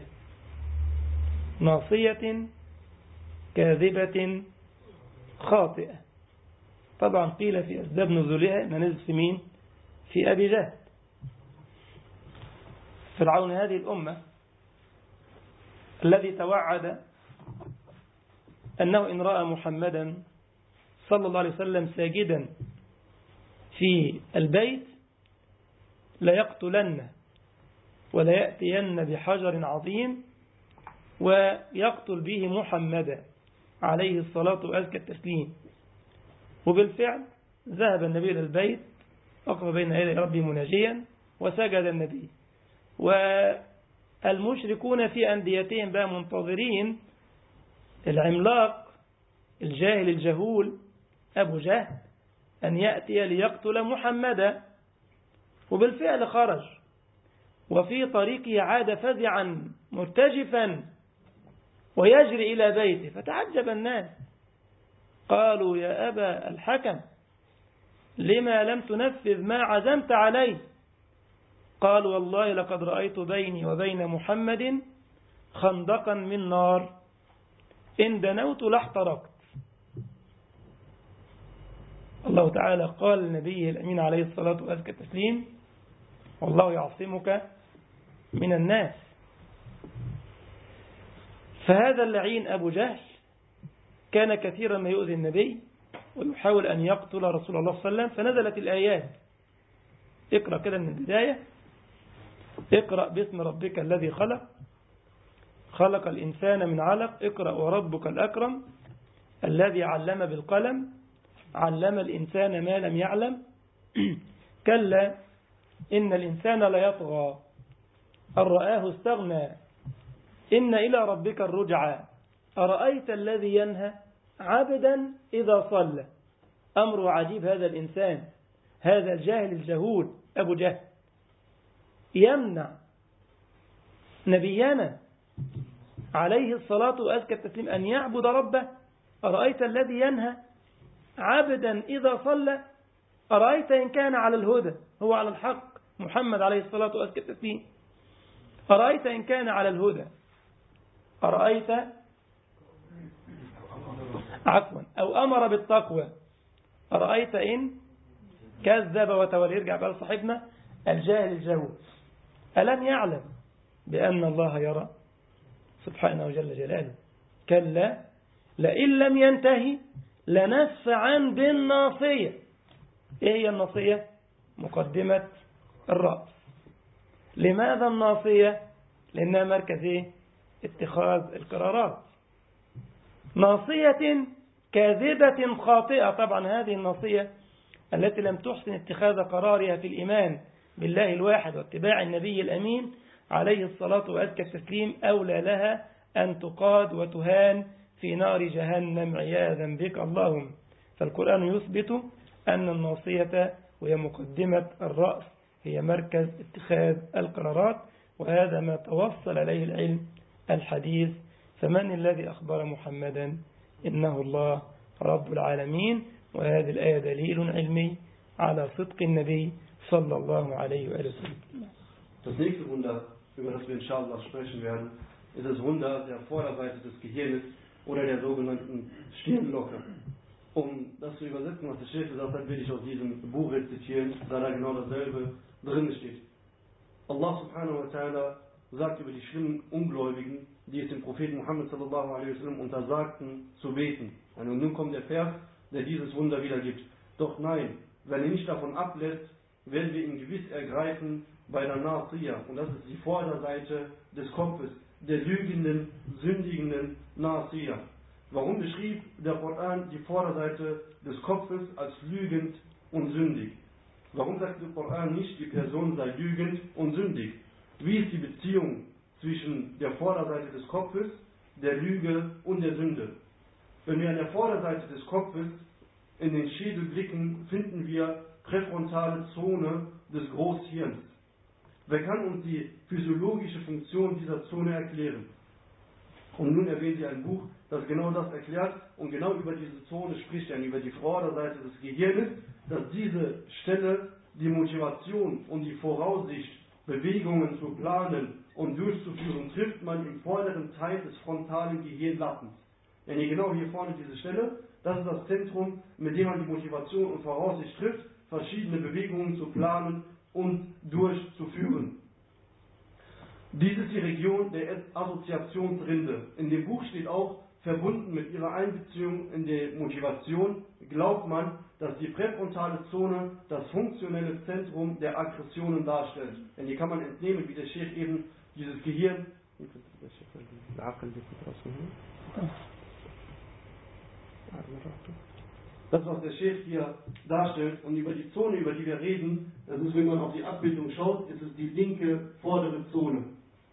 ناصية كاذبة خاطئة طبعا قيل في أسباب نزولها أن نزل في مين في أبي جهل فرعون هذه الأمة الذي توعد أنه إن رأى محمدا صلى الله عليه وسلم ساجدا في البيت ليقتلن ولا يأتين بحجر عظيم ويقتل به محمدا عليه الصلاة وأزكى التسليم وبالفعل ذهب النبي إلى البيت وقف بين يدي ربه مناجيا وسجد النبي المشركون في أنديتهم بقى منتظرين العملاق الجاهل الجهول أبو جهل أن يأتي ليقتل محمدا وبالفعل خرج وفي طريقه عاد فزعا مرتجفا ويجري إلى بيته فتعجب الناس قالوا يا أبا الحكم لما لم تنفذ ما عزمت عليه قال والله لقد رأيت بيني وبين محمد خندقا من نار إن دنوت لاحترقت الله تعالى قال لنبيه الأمين عليه الصلاة وأزكى التسليم والله يعصمك من الناس فهذا اللعين أبو جهل كان كثيرا ما يؤذي النبي ويحاول أن يقتل رسول الله صلى الله عليه وسلم فنزلت الآيات اقرأ كده من البداية اقرأ باسم ربك الذي خلق خلق الإنسان من علق اقرأ وربك الأكرم الذي علم بالقلم علم الإنسان ما لم يعلم كلا إن الإنسان ليطغى أن رآه استغنى إن إلى ربك الرجعى أرأيت الذي ينهى عبدا إذا صلى أمر عجيب هذا الإنسان هذا الجاهل الجهول أبو جهل يمنع نبينا عليه الصلاة وأزكى التسليم أن يعبد ربه أرأيت الذي ينهى عبدا إذا صلى أرأيت إن كان على الهدى هو على الحق محمد عليه الصلاة وأزكى التسليم أرأيت إن كان على الهدى أرأيت عفوا أو أمر بالتقوى أرأيت إن كذب وتولى يرجع بقى لصاحبنا الجاهل الجهول ألم يعلم بأن الله يرى سبحانه جل جلاله كلا لئن لم ينتهي لنسفعا بالناصية إيه هي الناصية مقدمة الرأس لماذا الناصية لأنها مركز إيه؟ اتخاذ القرارات ناصية كاذبة خاطئة طبعا هذه الناصية التي لم تحسن اتخاذ قرارها في الإيمان بالله الواحد واتباع النبي الأمين عليه الصلاة وأزكى التسليم أولى لها أن تقاد وتهان في نار جهنم عياذا بك اللهم فالقرآن يثبت أن الناصية وهي مقدمة الرأس هي مركز اتخاذ القرارات وهذا ما توصل إليه العلم الحديث فمن الذي أخبر محمدا إنه الله رب العالمين وهذه الآية دليل علمي على صدق النبي صلى الله عليه وآله وسلم Das nächste Wunder, über das wir inshallah sprechen werden, ist das Wunder der Vorderseite des Gehirnes oder der sogenannten Stirnlocke. Um das zu übersetzen, was der Chef gesagt hat, will ich aus diesem Buch rezitieren, da da genau dasselbe drin steht. Allah subhanahu wa ta'ala sagt über die schlimmen Ungläubigen, die es dem Propheten Muhammad sallallahu alaihi wasallam untersagten zu beten. Und nun kommt der Vers, der dieses Wunder wiedergibt. Doch nein, wenn er nicht davon ablässt, werden wir ihn gewiss ergreifen bei der Nasiyah. Und das ist die Vorderseite des Kopfes, der lügenden, sündigenden Nasiyah. Warum beschrieb der Koran die Vorderseite des Kopfes als lügend und sündig? Warum sagt der Koran nicht, die Person sei lügend und sündig? Wie ist die Beziehung zwischen der Vorderseite des Kopfes, der Lüge und der Sünde? Wenn wir an der Vorderseite des Kopfes in den Schädel blicken, finden wir präfrontale Zone des Großhirns. Wer kann uns die physiologische Funktion dieser Zone erklären? Und nun erwähnt sie ein Buch, das genau das erklärt und genau über diese Zone spricht er, über die Vorderseite des Gehirnes, dass diese Stelle die Motivation und die Voraussicht, Bewegungen zu planen und durchzuführen, trifft man im vorderen Teil des frontalen Gehirnlappens. Denn hier genau hier vorne diese Stelle, das ist das Zentrum, mit dem man die Motivation und Voraussicht trifft, verschiedene Bewegungen zu planen und durchzuführen. Dies ist die Region der Assoziationsrinde. In dem Buch steht auch, verbunden mit ihrer Einbeziehung in die Motivation, glaubt man, dass die präfrontale Zone das funktionelle Zentrum der Aggressionen darstellt. Denn hier kann man entnehmen, wie der Chef eben dieses Gehirn. Das, was der Chef hier darstellt und über die Zone, über die wir reden, das ist, wenn man auf die Abbildung schaut, ist es die linke vordere Zone.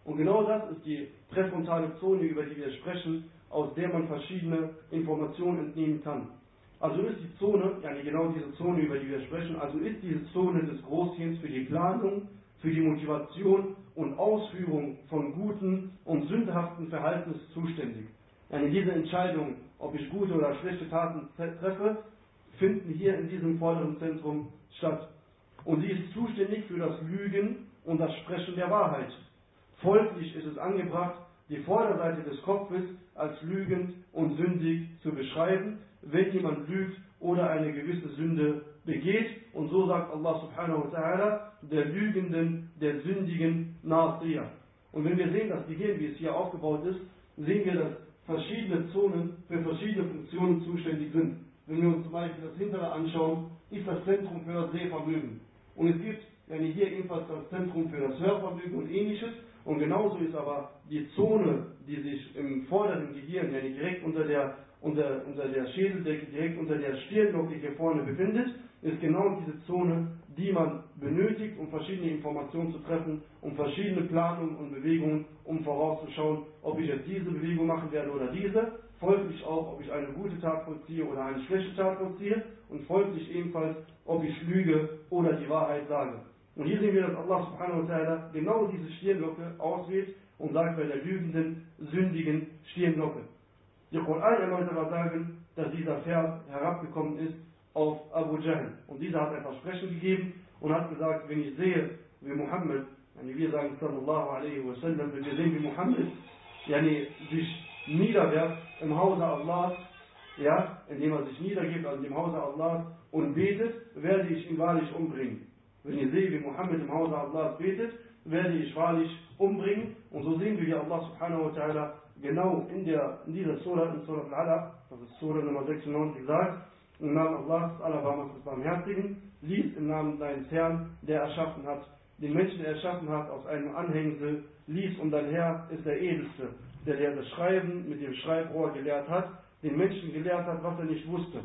Und genau das ist die präfrontale Zone, über die wir sprechen, aus der man verschiedene Informationen entnehmen kann. Also ist die Zone, ja genau diese Zone, über die wir sprechen, also ist diese Zone des Großhirns für die Planung, für die Motivation und Ausführung von guten und sündhaften Verhaltens zuständig. Yani diese Entscheidung, ob ich gute oder schlechte Taten treffe, finden hier in diesem vorderen Zentrum statt. Und sie ist zuständig für das Lügen und das Sprechen der Wahrheit. Folglich ist es angebracht, die Vorderseite des Kopfes als lügend und sündig zu beschreiben, wenn jemand lügt oder eine gewisse Sünde begeht. Und so sagt Allah subhanahu wa ta'ala, der Lügenden, der Sündigen Nasir. Und wenn wir sehen, das Gehirn, wie es hier aufgebaut ist, sehen wir, dass verschiedene Zonen für verschiedene Funktionen zuständig sind. Wenn wir uns zum Beispiel das hintere anschauen, ist das Zentrum für das Sehvermögen. Und es gibt wenn hier ebenfalls das Zentrum für das Hörvermögen und ähnliches. Und genauso ist aber die Zone, die sich im vorderen Gehirn, ja direkt unter der, unter, unter der Schädeldecke, direkt unter der Stirnlocke hier vorne befindet, ist genau diese Zone, die man benötigt, um verschiedene Informationen zu treffen, um verschiedene Planungen und Bewegungen, um vorauszuschauen, ob ich jetzt diese Bewegung machen werde oder diese, folglich auch, ob ich eine gute Tat vollziehe oder eine schlechte Tat vollziehe und folglich ebenfalls, ob ich lüge oder die Wahrheit sage. Und hier sehen wir, dass Allah subhanahu wa ta'ala genau diese Stirnlocke auswählt und sagt bei der lügenden, sündigen Stirnlocke. Die Koran-Erläuterer sagen, dass dieser Vers herabgekommen ist auf Abu Jahl. Und dieser hat ein Versprechen gegeben und hat gesagt, wenn ich sehe, wie Muhammad, yani wir sagen sallallahu alaihi wa sallam, wenn wir sehen, wie Muhammad yani, sich niederwerft im Hause Allahs, ja, indem er sich niedergibt, also im Hause Allahs und betet, werde ich ihn wahrlich umbringen. Wenn ihr seht, wie Mohammed im Hause Allahs betet, werde ich wahrlich umbringen. Und so sehen wir, wie Allah subhanahu wa ta'ala genau in, der, in dieser Surah, in Surah Al-Alaq, das ist Surah Nummer 96, sagt, im Namen Allahs, Allerbarmers des Barmherzigen, lies im Namen deines Herrn, der erschaffen hat, den Menschen erschaffen hat aus einem Anhängsel, lies und dein Herr ist der Edelste, der der das Schreiben mit dem Schreibrohr gelehrt hat, den Menschen gelehrt hat, was er nicht wusste.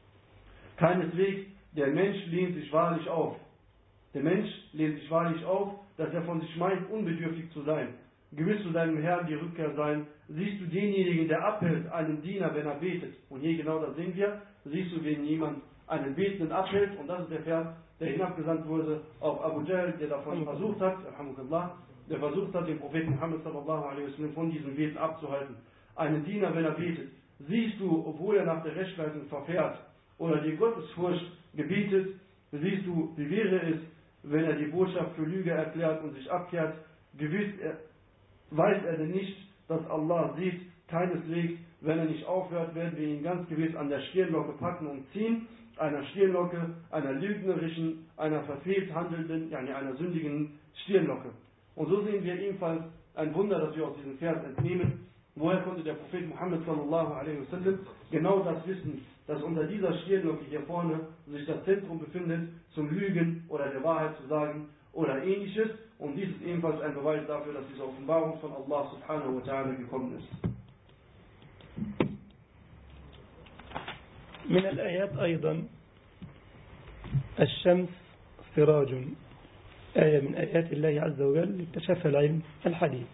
Keineswegs, der Mensch lehnt sich wahrlich auf, der Mensch lehnt sich wahrlich auf, dass er von sich meint, unbedürftig zu sein. Gewiss zu deinem Herrn die Rückkehr sein. Siehst du denjenigen, der abhält, einen Diener, wenn er betet. Und hier genau das sehen wir. Siehst du, wenn jemand einen Betenden abhält, und das ist der Vers, der hinabgesandt wurde auf Abu Jahl, der davon versucht hat, der versucht hat, den Propheten Muhammad sallallahu alaihi wasallam von diesem Beten abzuhalten. Einen Diener, wenn er betet. Siehst du, obwohl er nach der Rechtsleitung verfährt oder die Gottesfurcht gebietet, siehst du, wie wäre es, wenn er die Botschaft für Lüge erklärt und sich abkehrt, gewiss er, weiß er denn nicht, dass Allah sieht, keineswegs, wenn er nicht aufhört, werden wir ihn ganz gewiss an der Stirnlocke packen und ziehen, einer Stirnlocke, einer lügnerischen, einer verfehlt handelnden, ja, einer sündigen Stirnlocke. Und so sehen wir ebenfalls ein Wunder, das wir aus diesem Vers entnehmen. Woher konnte der Prophet Muhammad sallallahu alaihi wasallam genau das wissen, dass unter dieser Stirnlocke hier vorne sich das Zentrum befindet, zum Lügen oder der Wahrheit zu sagen oder ähnliches. Und dies ist ebenfalls ein Beweis dafür, dass diese Offenbarung von Allah subhanahu wa ta'ala gekommen ist. من الآيات أيضا الشمس سراج آية من آيات الله عز وجل اكتشفها العلم الحديث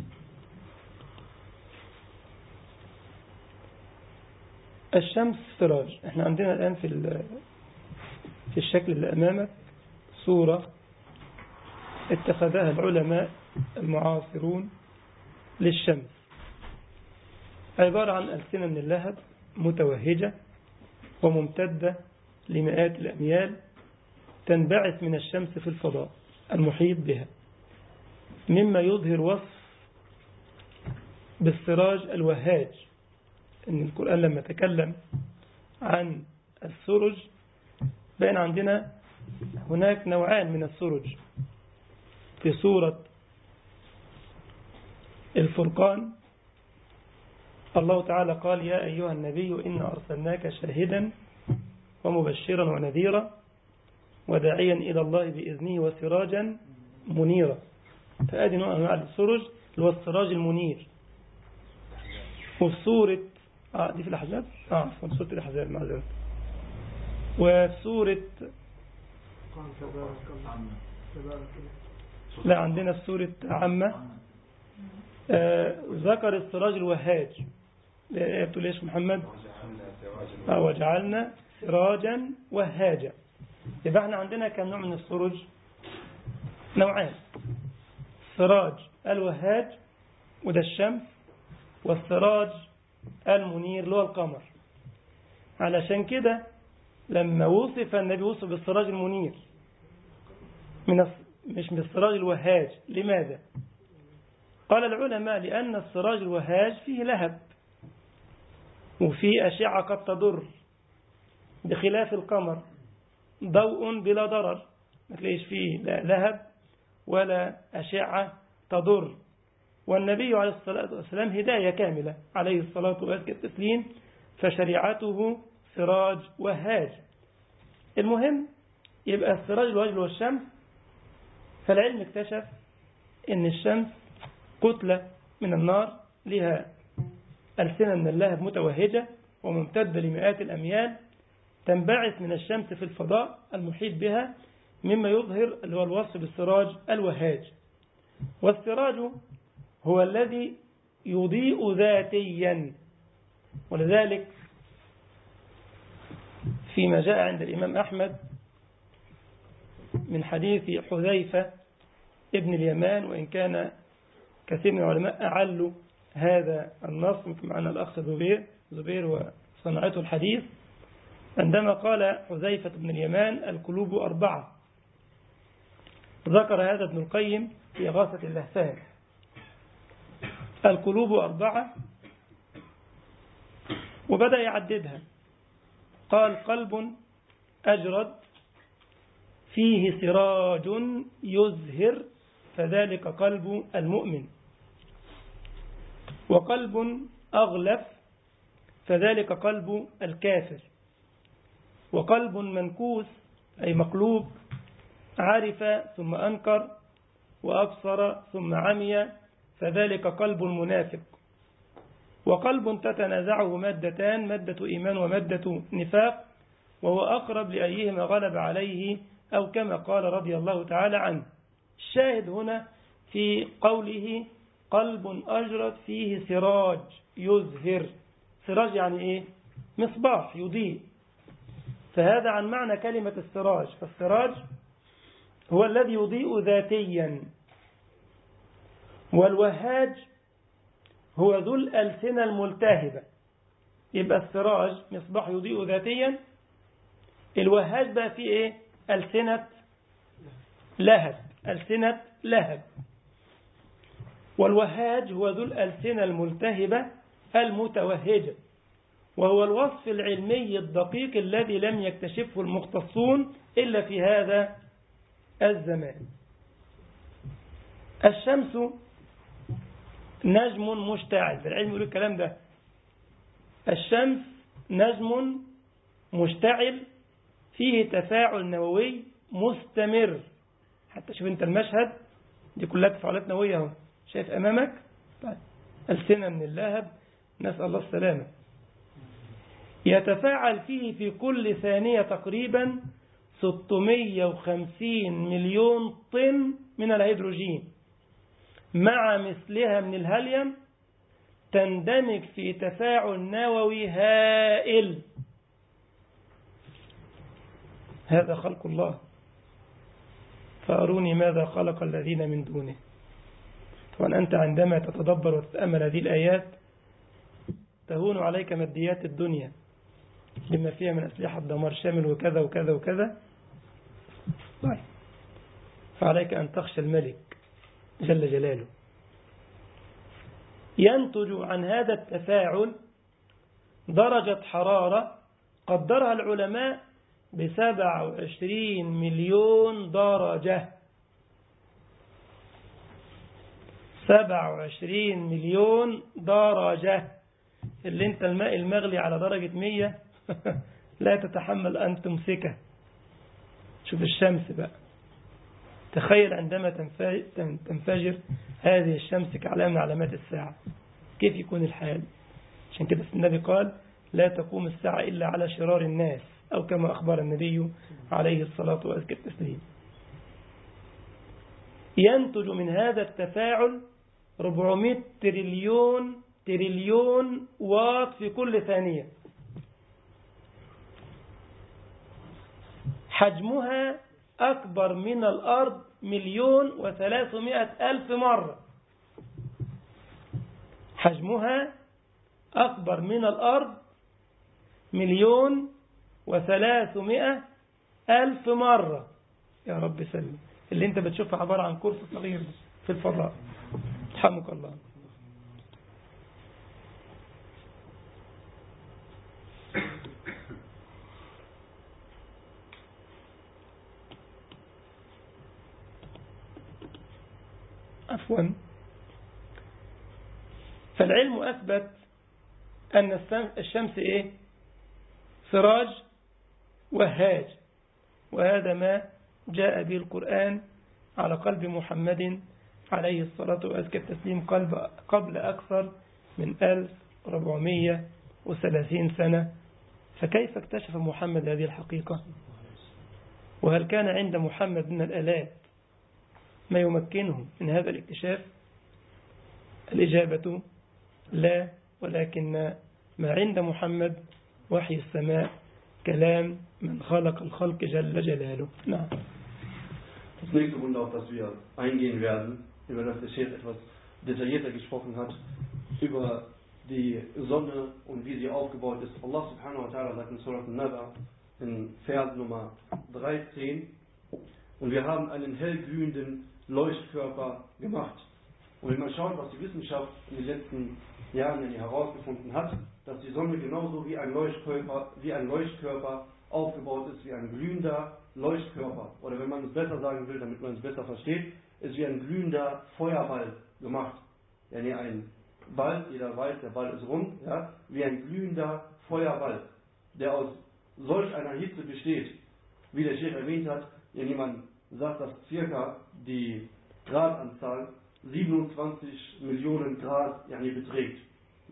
الشمس سراج احنا عندنا الآن في في الشكل اللي أمامك صورة اتخذها العلماء المعاصرون للشمس عبارة عن ألسنة من اللهب متوهجة وممتدة لمئات الأميال تنبعث من الشمس في الفضاء المحيط بها مما يظهر وصف بالسراج الوهاج ان القرآن لما تكلم عن السرج بين عندنا هناك نوعان من السرج في سورة الفرقان الله تعالى قال يا أيها النبي إن أرسلناك شاهدا ومبشرا ونذيرا وداعيا إلى الله بإذنه وسراجا منيرا فآدي نوع أنواع السرج اللي هو السراج المنير وفي سورة آه دي في الأحزاب آه في سورة الأحزاب معذرة وفي سورة لا عندنا في سورة عامة آه ذكر السراج الوهاج بتقول ايش محمد آه وجعلنا سراجا وهاجا يبقى احنا عندنا كم نوع من السروج نوعان سراج الوهاج وده الشمس والسراج المنير اللي هو القمر علشان كده لما وصف النبي وصف بالسراج المنير من مش بالسراج الوهاج لماذا قال العلماء لأن السراج الوهاج فيه لهب وفيه أشعة قد تضر بخلاف القمر ضوء بلا ضرر ما تلاقيش فيه لا لهب ولا أشعة تضر والنبي عليه الصلاة والسلام هداية كاملة عليه الصلاة والتسليم فشريعته سراج وهاج المهم يبقى السراج الوهاج والشمس فالعلم اكتشف ان الشمس كتلة من النار لها ألسنة من اللهب متوهجة وممتدة لمئات الأميال تنبعث من الشمس في الفضاء المحيط بها مما يظهر اللي هو الوصف بالسراج الوهاج والسراج هو الذي يضيء ذاتيا ولذلك فيما جاء عند الإمام أحمد من حديث حذيفة ابن اليمان وإن كان كثير من العلماء أعلوا هذا النص معنا الأخ زبير زبير وصنعته الحديث عندما قال حذيفة بن اليمان القلوب أربعة ذكر هذا ابن القيم في غاثة اللهفان القلوب أربعة وبدأ يعددها قال قلب أجرد فيه سراج يزهر فذلك قلب المؤمن وقلب أغلف فذلك قلب الكافر وقلب منكوس أي مقلوب عرف ثم أنكر وأبصر ثم عمي فذلك قلب المنافق وقلب تتنازعه مادتان مادة إيمان ومادة نفاق وهو أقرب لأيهما غلب عليه أو كما قال رضي الله تعالى عنه الشاهد هنا في قوله قلب أجرد فيه سراج يزهر سراج يعني إيه مصباح يضيء فهذا عن معنى كلمة السراج فالسراج هو الذي يضيء ذاتيا والوهاج هو ذو الألسنة الملتهبة يبقى السراج مصباح يضيء ذاتيا الوهاج بقى فيه ايه ألسنة لهب ألسنة لهب والوهاج هو ذو الألسنة الملتهبة المتوهجة وهو الوصف العلمي الدقيق الذي لم يكتشفه المختصون إلا في هذا الزمان الشمس نجم مشتعل العلم يقول الكلام ده الشمس نجم مشتعل فيه تفاعل نووي مستمر حتى شوف انت المشهد دي كلها تفاعلات نووية اهو شايف امامك طيب. ألسنة من اللهب نسأل الله السلامة يتفاعل فيه في كل ثانية تقريبا 650 مليون طن من الهيدروجين مع مثلها من الهليوم تندمج في تفاعل نووي هائل هذا خلق الله فأروني ماذا خلق الذين من دونه طبعا أنت عندما تتدبر وتتأمل هذه الآيات تهون عليك ماديات الدنيا لما فيها من أسلحة دمار شامل وكذا وكذا وكذا طيب فعليك أن تخشى الملك جل جلاله ينتج عن هذا التفاعل درجة حرارة قدرها العلماء بسبع وعشرين مليون درجة سبع وعشرين مليون درجة اللي انت الماء المغلي على درجة مية لا تتحمل أن تمسكه شوف الشمس بقى تخيل عندما تنفجر هذه الشمس كعلامة من علامات الساعة كيف يكون الحال عشان كده النبي قال لا تقوم الساعة إلا على شرار الناس أو كما أخبر النبي عليه الصلاة وأزكى التسليم ينتج من هذا التفاعل 400 تريليون تريليون واط في كل ثانية حجمها أكبر من الأرض مليون وثلاثمائة ألف مرة حجمها أكبر من الأرض مليون وثلاثمائة ألف مرة يا رب سلم اللي انت بتشوفها عبارة عن كرسي صغير في الفضاء رحمك الله عفوا فالعلم أثبت أن الشمس إيه سراج وهاج وهذا ما جاء به القرآن على قلب محمد عليه الصلاة وأزكى التسليم قلب قبل أكثر من 1430 سنة فكيف اكتشف محمد هذه الحقيقة وهل كان عند محمد من الآلات ما يمكنه من هذا الاكتشاف الإجابة لا ولكن ما عند محمد وحي السماء كلام من خلق الخلق جل جلاله نعم Das nächste Wunder, auf das wir eingehen werden, über das der Chef etwas detaillierter gesprochen hat, über die Sonne und wie sie aufgebaut ist. Allah subhanahu wa ta'ala sagt in Surah Al-Naba in Vers Nummer 13, und wir haben einen hellglühenden Leuchtkörper gemacht. Und wenn man schaut, was die Wissenschaft in den letzten Jahren herausgefunden hat, dass die Sonne genauso wie ein Leuchtkörper, wie ein Leuchtkörper aufgebaut ist, wie ein glühender Leuchtkörper. Oder wenn man es besser sagen will, damit man es besser versteht, ist wie ein glühender Feuerball gemacht. Ja, nee, ein Ball, jeder weiß, der Ball ist rund, ja, wie ein glühender Feuerball, der aus solch einer Hitze besteht, wie der Chef erwähnt hat, ja, jemand sagt, dass circa die Gradanzahl 27 Millionen Grad yani, beträgt.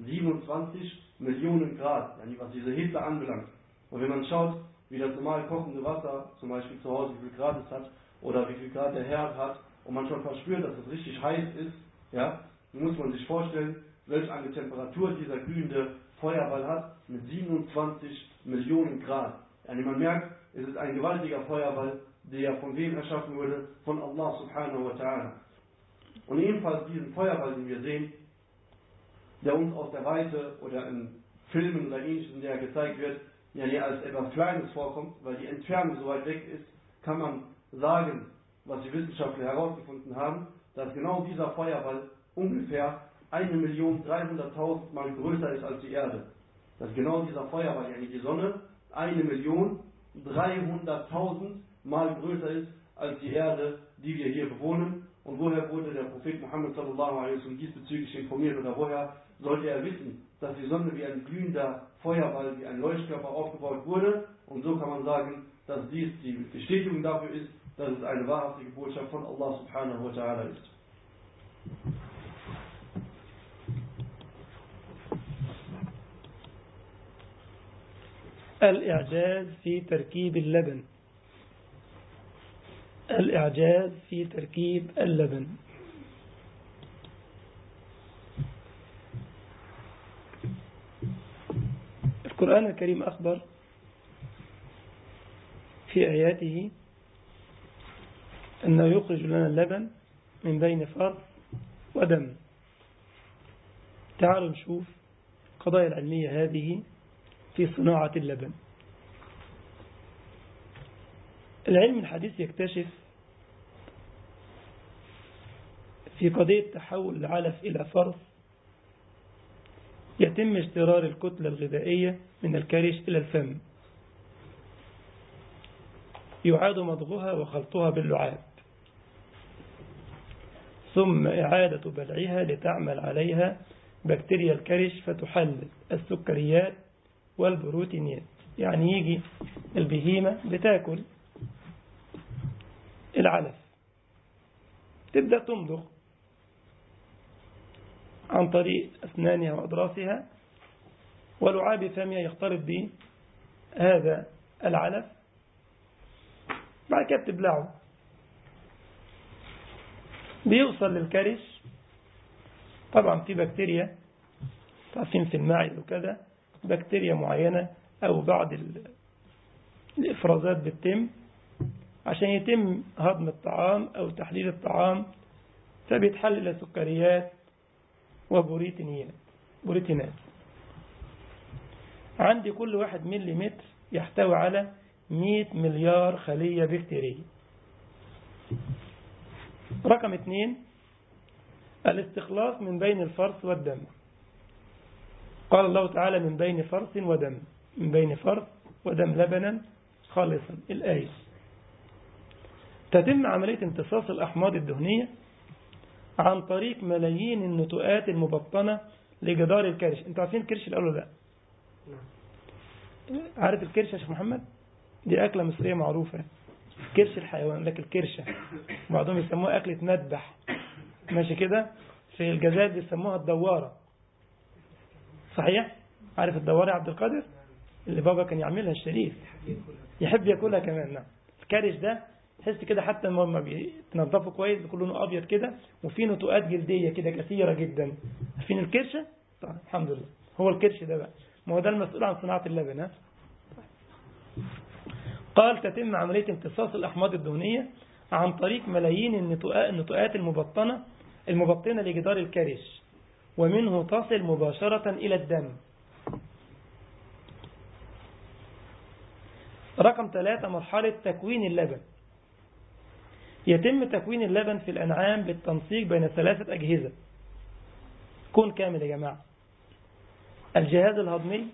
27 Millionen Grad, yani, was diese Hitze anbelangt. Und wenn man schaut, wie das normal kochende Wasser, zum Beispiel zu Hause, wie viel Grad es hat, oder wie viel Grad der Herd hat, und man schon verspürt, dass es richtig heiß ist, ja, dann muss man sich vorstellen, welch eine Temperatur dieser glühende Feuerball hat, mit 27 Millionen Grad. Yani man merkt, es ist ein gewaltiger Feuerball, der von wem erschaffen wurde? Von Allah subhanahu wa ta'ala. Und ebenfalls diesen Feuerball, den wir sehen, der uns aus der Weite oder in Filmen oder ähnlichem, der gezeigt wird, ja nie als etwas Kleines vorkommt, weil die Entfernung so weit weg ist, kann man sagen, was die Wissenschaftler herausgefunden haben, dass genau dieser Feuerball ungefähr 1.300.000 Mal größer ist als die Erde. Dass genau dieser Feuerball, ja nicht die Sonne, 1.300.000 Mal größer ist als die Erde, die wir hier bewohnen. Und woher wurde der Prophet Muhammad sallallahu alaihi wasallam diesbezüglich informiert oder woher sollte er wissen, dass die Sonne wie ein glühender Feuerball, wie ein Leuchtkörper aufgebaut wurde? Und so kann man sagen, dass dies die Bestätigung dafür ist, dass es eine wahrhaftige Botschaft von Allah subhanahu wa ta'ala ist. الإعجاز في تركيب اللبن الإعجاز في تركيب اللبن القرآن الكريم أخبر في آياته أنه يخرج لنا اللبن من بين فرث ودم تعالوا نشوف القضايا العلمية هذه في صناعة اللبن العلم الحديث يكتشف في قضية تحول العلف إلى فرث يتم اشترار الكتلة الغذائية من الكرش إلى الفم يعاد مضغها وخلطها باللعاب ثم إعادة بلعها لتعمل عليها بكتيريا الكرش فتحلل السكريات والبروتينات يعني يجي البهيمة بتاكل العلف تبدأ تمضغ عن طريق أسنانها وأضراسها ولعاب فمها يختلط به هذا العلف بعد كده بتبلعه بيوصل للكرش طبعا في بكتيريا تعرفين في المعد وكذا بكتيريا معينة أو بعض ال- الإفرازات بتتم عشان يتم هضم الطعام أو تحليل الطعام فبيتحل إلى سكريات وبروتينيات بروتينات عندي كل واحد مليمتر يحتوي على 100 مليار خلية بكتيرية رقم اثنين الاستخلاص من بين الفرس والدم قال الله تعالى من بين فرس ودم من بين فرس ودم لبنا خالصا الآية تتم عملية امتصاص الأحماض الدهنية عن طريق ملايين النتوءات المبطنة لجدار الكرش انتوا عارفين الكرش الأول ولا لا عارف الكرش يا شيخ محمد دي أكلة مصرية معروفة كرش الحيوان لكن الكرشة بعضهم يسموها أكلة مذبح ماشي كده في الجزائر بيسموها الدوارة صحيح عارف الدوارة يا عبد القادر اللي بابا كان يعملها الشريف يحب ياكلها كمان نعم الكرش ده تحس كده حتى لما بيتنضفوا كويس بيكون لونه ابيض كده وفي نتوءات جلديه كده كثيره جدا عارفين الكرشه طيب الحمد لله هو الكرش ده بقى ما هو ده المسؤول عن صناعه اللبن ها قال تتم عمليه امتصاص الاحماض الدهنيه عن طريق ملايين النتوءات النتوءات المبطنه المبطنه لجدار الكرش ومنه تصل مباشره الى الدم رقم ثلاثة مرحلة تكوين اللبن يتم تكوين اللبن في الأنعام بالتنسيق بين ثلاثة أجهزة كون كامل يا جماعة الجهاز الهضمي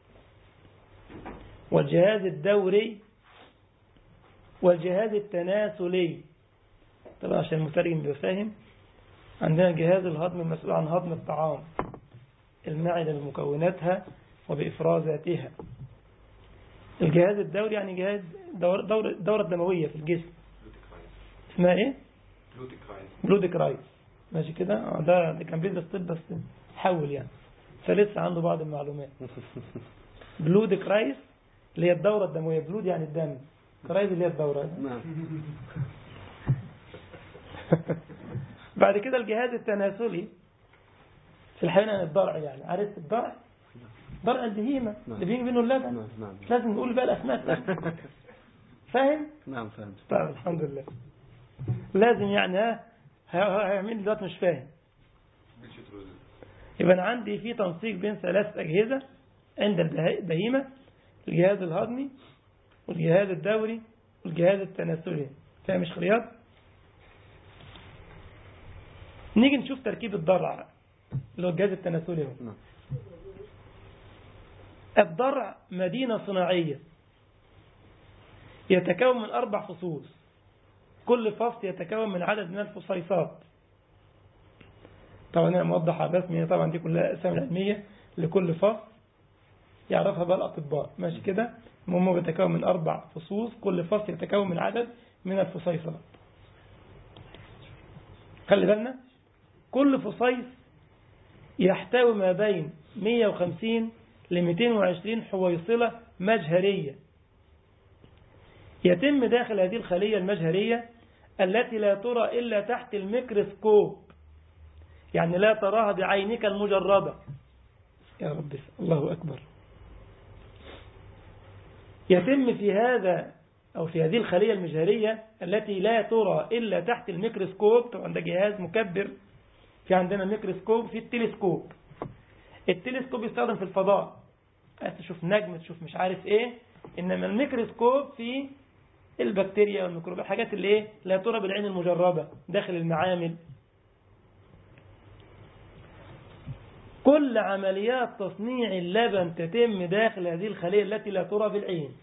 والجهاز الدوري والجهاز التناسلي طبعا عشان المترجم يبقى فاهم عندنا الجهاز الهضمي المسؤول عن هضم الطعام المعدة بمكوناتها وبإفرازاتها الجهاز الدوري يعني جهاز دور دور الدورة الدموية في الجسم اسمها ايه؟ بلودك رايس ماشي كده آه، ده اللي كان بيدرس طب بس حول يعني فلسه عنده بعض المعلومات بلودك رايس اللي هي الدورة الدموية بلود يعني الدم كرايس اللي هي الدورة نعم بعد كده الجهاز التناسلي في الحيوان الضرع يعني عارف الضرع ضرع البهيمة اللي بيجي منه اللبن نعم نعم مش لازم نقول بقى الأسماء التانية. فاهم؟ نعم فهمت طيب الحمد لله لازم يعني ها ها- هيعمل لي دلوقتي مش فاهم يبقى أنا عندي في تنسيق بين ثلاث أجهزة عند البه- البهيمة الجهاز الهضمي والجهاز الدوري والجهاز التناسلي فاهم مش خرياط؟ نيجي نشوف تركيب الضرع اللي هو الجهاز التناسلي هو نعم الضرع مدينة صناعية يتكون من أربع فصول كل فصل يتكون من عدد من الفصيصات طبعا أنا موضح على رسمي طبعا دي كلها أسامي علمية لكل فصل يعرفها بقى الأطباء ماشي كده المهم بيتكون من أربع فصوص كل فصل يتكون من عدد من الفصيصات خلي بالنا كل فصيص يحتوي ما بين 150 ل 220 حويصلة مجهرية يتم داخل هذه الخلية المجهرية التي لا ترى إلا تحت الميكروسكوب يعني لا تراها بعينك المجردة يا رب الله أكبر يتم في هذا أو في هذه الخلية المجهرية التي لا ترى إلا تحت الميكروسكوب طبعا ده جهاز مكبر في عندنا ميكروسكوب في التلسكوب التلسكوب يستخدم في الفضاء عايز تشوف نجم تشوف مش عارف ايه انما الميكروسكوب في البكتيريا والميكروب الحاجات اللي ايه لا ترى بالعين المجردة داخل المعامل كل عمليات تصنيع اللبن تتم داخل هذه الخلية التي لا ترى بالعين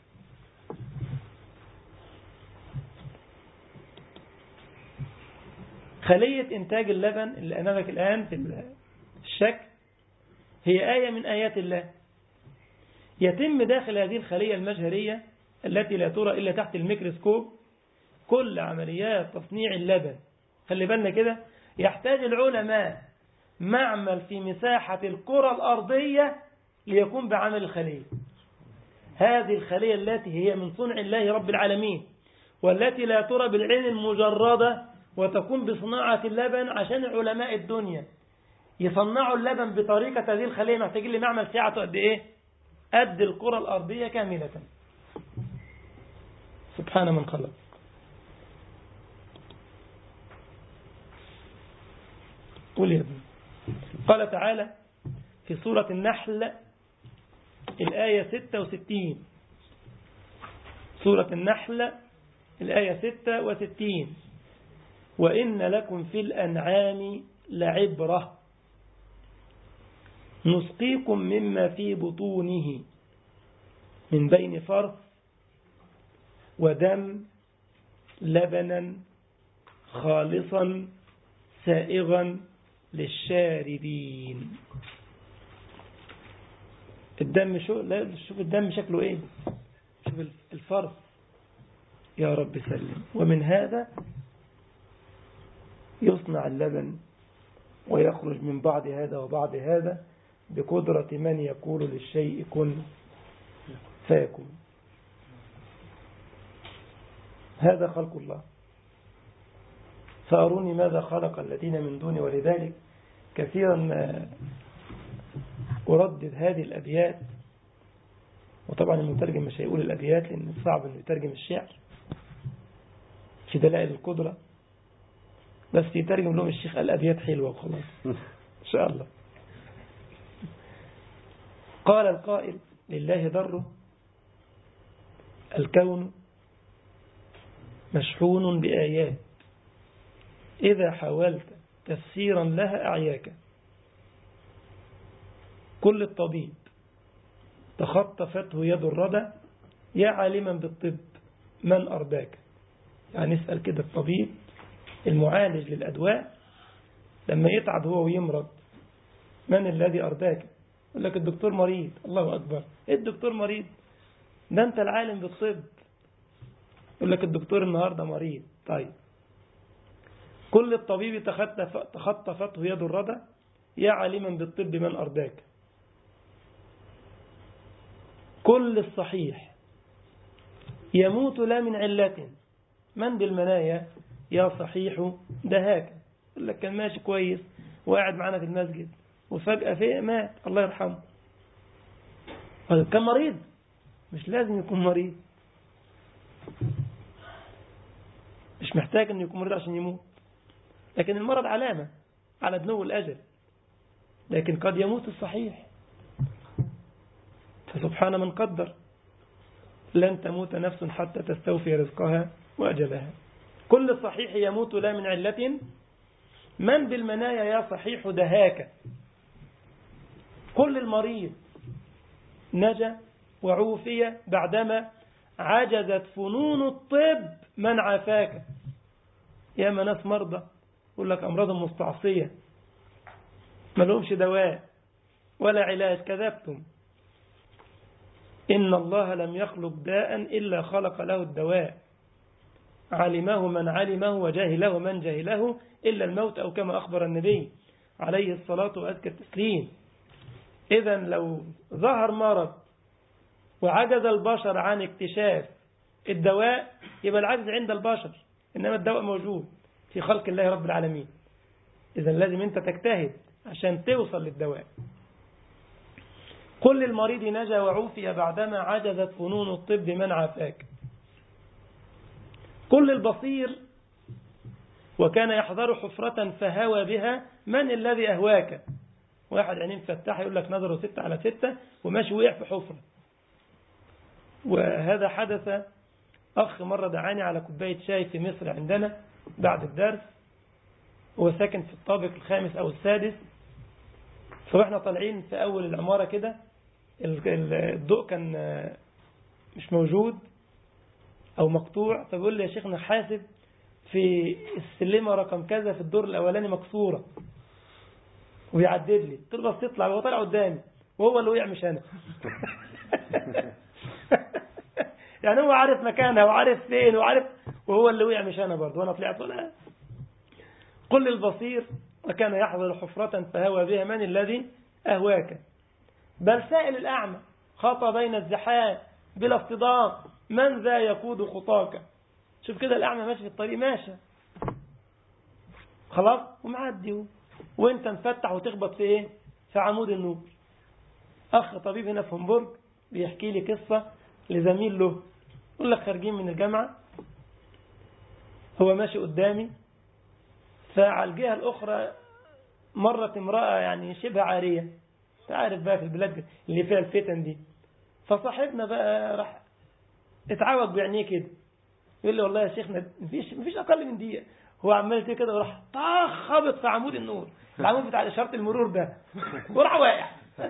خلية إنتاج اللبن اللي أمامك الآن في الشكل هي آية من آيات الله يتم داخل هذه الخلية المجهرية التي لا ترى إلا تحت الميكروسكوب كل عمليات تصنيع اللبن خلي بالنا كده يحتاج العلماء معمل في مساحة الكرة الأرضية ليقوم بعمل الخلية هذه الخلية التي هي من صنع الله رب العالمين والتي لا ترى بالعين المجردة وتقوم بصناعة اللبن عشان علماء الدنيا يصنعوا اللبن بطريقة هذه الخلية محتاجين لمعمل سعته قد إيه قد الكرة الأرضية كاملة سبحان من خلق قول يا ابني قال تعالى في سورة النحل الآية 66 سورة النحل الآية 66 وإن لكم في الأنعام لعبرة نسقيكم مما في بطونه من بين فرث ودم لبنا خالصا سائغا للشاربين الدم شو لا شوف الدم شكله ايه شوف الفرث يا رب سلم ومن هذا يصنع اللبن ويخرج من بعض هذا وبعض هذا بقدرة من يقول للشيء كن فيكون هذا خلق الله فأروني ماذا خلق الذين من دون ولذلك كثيرا ما أردد هذه الأبيات وطبعا المترجم مش هيقول الأبيات لأن صعب أنه يترجم الشعر في دلائل القدرة بس يترجم لهم الشيخ الأبيات حلوة وخلاص إن شاء الله قال القائل لله ضره الكون مشحون بآيات إذا حاولت تفسيرا لها أعياك كل الطبيب تخطفته يد الردى يا عالما بالطب من أرباك يعني اسأل كده الطبيب المعالج للأدواء لما يتعب هو ويمرض من الذي أرداك يقول لك الدكتور مريض الله أكبر إيه الدكتور مريض ده أنت العالم بالطب يقول لك الدكتور النهاردة مريض طيب كل الطبيب تخطف تخطفته يد الردى يا عالما بالطب من أرداك كل الصحيح يموت لا من علة من بالمنايا يا صحيح دهاك يقول لك كان ماشي كويس وقاعد معانا في المسجد وفجأة فيه مات الله يرحمه كان مريض مش لازم يكون مريض مش محتاج انه يكون مريض عشان يموت لكن المرض علامة على دنو الأجل لكن قد يموت الصحيح فسبحان من قدر لن تموت نفس حتى تستوفي رزقها وأجلها كل الصحيح يموت لا من علة من بالمنايا يا صحيح دهاك كل المريض نجا وعوفي بعدما عجزت فنون الطب من عافاك يا ناس مرضى يقول لك أمراض مستعصية ما لهمش دواء ولا علاج كذبتم إن الله لم يخلق داء إلا خلق له الدواء علمه من علمه وجاهله من جاهله إلا الموت أو كما أخبر النبي عليه الصلاة وأزكى التسليم إذا لو ظهر مرض وعجز البشر عن اكتشاف الدواء يبقى العجز عند البشر إنما الدواء موجود في خلق الله رب العالمين إذا لازم أنت تجتهد عشان توصل للدواء كل المريض نجا وعوفي بعدما عجزت فنون الطب من عافاك كل البصير وكان يحضر حفرة فهوى بها من الذي أهواك واحد عينين فتح يقول لك نظره ستة على ستة وماشي وقع في حفرة وهذا حدث أخ مرة دعاني على كوباية شاي في مصر عندنا بعد الدرس هو ساكن في الطابق الخامس أو السادس فاحنا طالعين في أول العمارة كده الضوء كان مش موجود أو مقطوع فبيقول لي يا شيخنا حاسب في السلمة رقم كذا في الدور الأولاني مكسورة ويعدد لي قلت له بس تطلع وهو طالع قدامي وهو اللي وقع مش أنا يعني هو عارف مكانها وعارف فين وعارف وهو اللي وقع مش أنا برضه وأنا طلعت ولا قل للبصير وكان يحضر حفرة فهوى بها من الذي أهواك بل سائل الأعمى خطى بين الزحام بلا اصطدام من ذا يقود خطاك شوف كده الأعمى ماشي في الطريق ماشي خلاص ومعدي وانت مفتح وتخبط في ايه في عمود النور اخ طبيب هنا في همبورج بيحكي لي قصة لزميل له يقول لك خارجين من الجامعة هو ماشي قدامي فعلى الجهة الأخرى مرت امرأة يعني شبه عارية تعرف بقى في البلاد اللي فيها الفتن دي فصاحبنا بقى راح اتعوج بعينيه كده يقول لي والله يا شيخنا مفيش مفيش اقل من دقيقه هو عمال كده كده وراح طخ خبط في عمود النور العمود بتاع اشاره المرور ده وراح واقع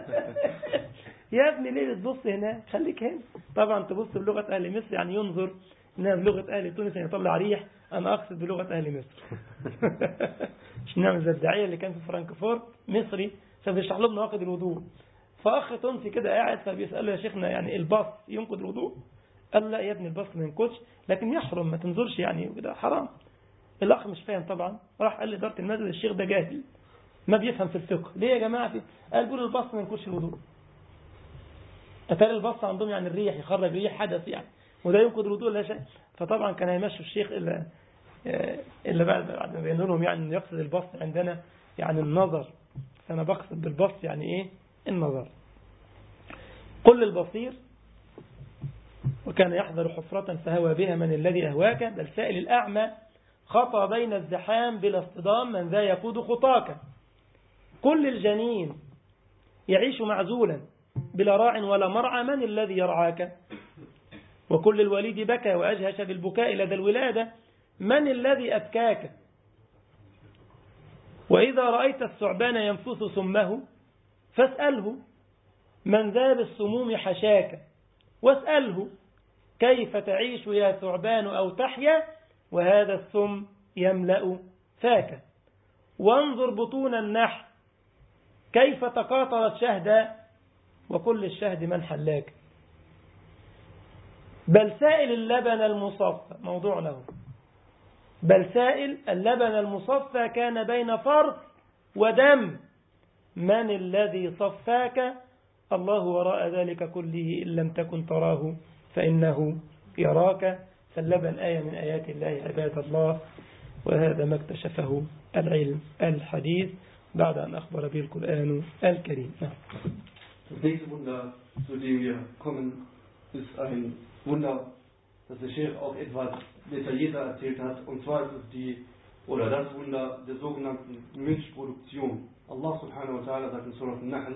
يا ابني ليه بتبص هنا خليك هنا طبعا تبص بلغه اهل مصر يعني ينظر انها بلغه اهل تونس يعني يطلع ريح انا اقصد بلغه اهل مصر مش نعمل زي الداعيه اللي كان في فرانكفورت مصري فبيشرح لهم نواقض الوضوء فاخ تونسي كده قاعد فبيساله يا شيخنا يعني الباص ينقض الوضوء قال لا يا ابني الباص ما ينقضش لكن يحرم ما تنظرش يعني وكده حرام الاخ مش فاهم طبعا راح قال لإدارة المسجد الشيخ ده جاهل ما بيفهم في الفقه ليه يا جماعه في قال بيقولوا الباص ما ينقضش الوضوء اتاري الباص عندهم يعني الريح يخرج ريح حدث يعني وده ينقض الوضوء لا شيء فطبعا كان هيمشوا الشيخ الا الا بعد بعد ما بينوا لهم يعني يقصد البسط عندنا يعني النظر فانا بقصد بالبسط يعني ايه النظر قل البصير وكان يحضر حفرة فهوى بها من الذي أهواك بل سائل الأعمى خطى بين الزحام بلا اصطدام من ذا يقود خطاك كل الجنين يعيش معزولا بلا راع ولا مرعى من الذي يرعاك وكل الوليد بكى وأجهش بالبكاء لدى الولادة من الذي أبكاك وإذا رأيت الثعبان ينفث سمه فاسأله من ذا بالسموم حشاك واسأله كيف تعيش يا ثعبان أو تحيا وهذا السم يملأ فاك وانظر بطون النحل كيف تقاطرت شهدا وكل الشهد من حلاك بل سائل اللبن المصفى موضوع له بل سائل اللبن المصفى كان بين فرث ودم من الذي صفاك الله وراء ذلك كله إن لم تكن تراه فإنه يراك فاللبن آية من آيات الله عباد الله وهذا ما اكتشفه العلم الحديث بعد أن أخبر به القرآن الكريم نعم. Das nächste Wunder, zu dem wir kommen, ist ein Wunder, das der Sheikh auch etwas detaillierter erzählt hat. Und zwar ist es die, oder das Wunder der sogenannten Milchproduktion. Allah subhanahu wa ta'ala sagt in Surah Al-Nahl,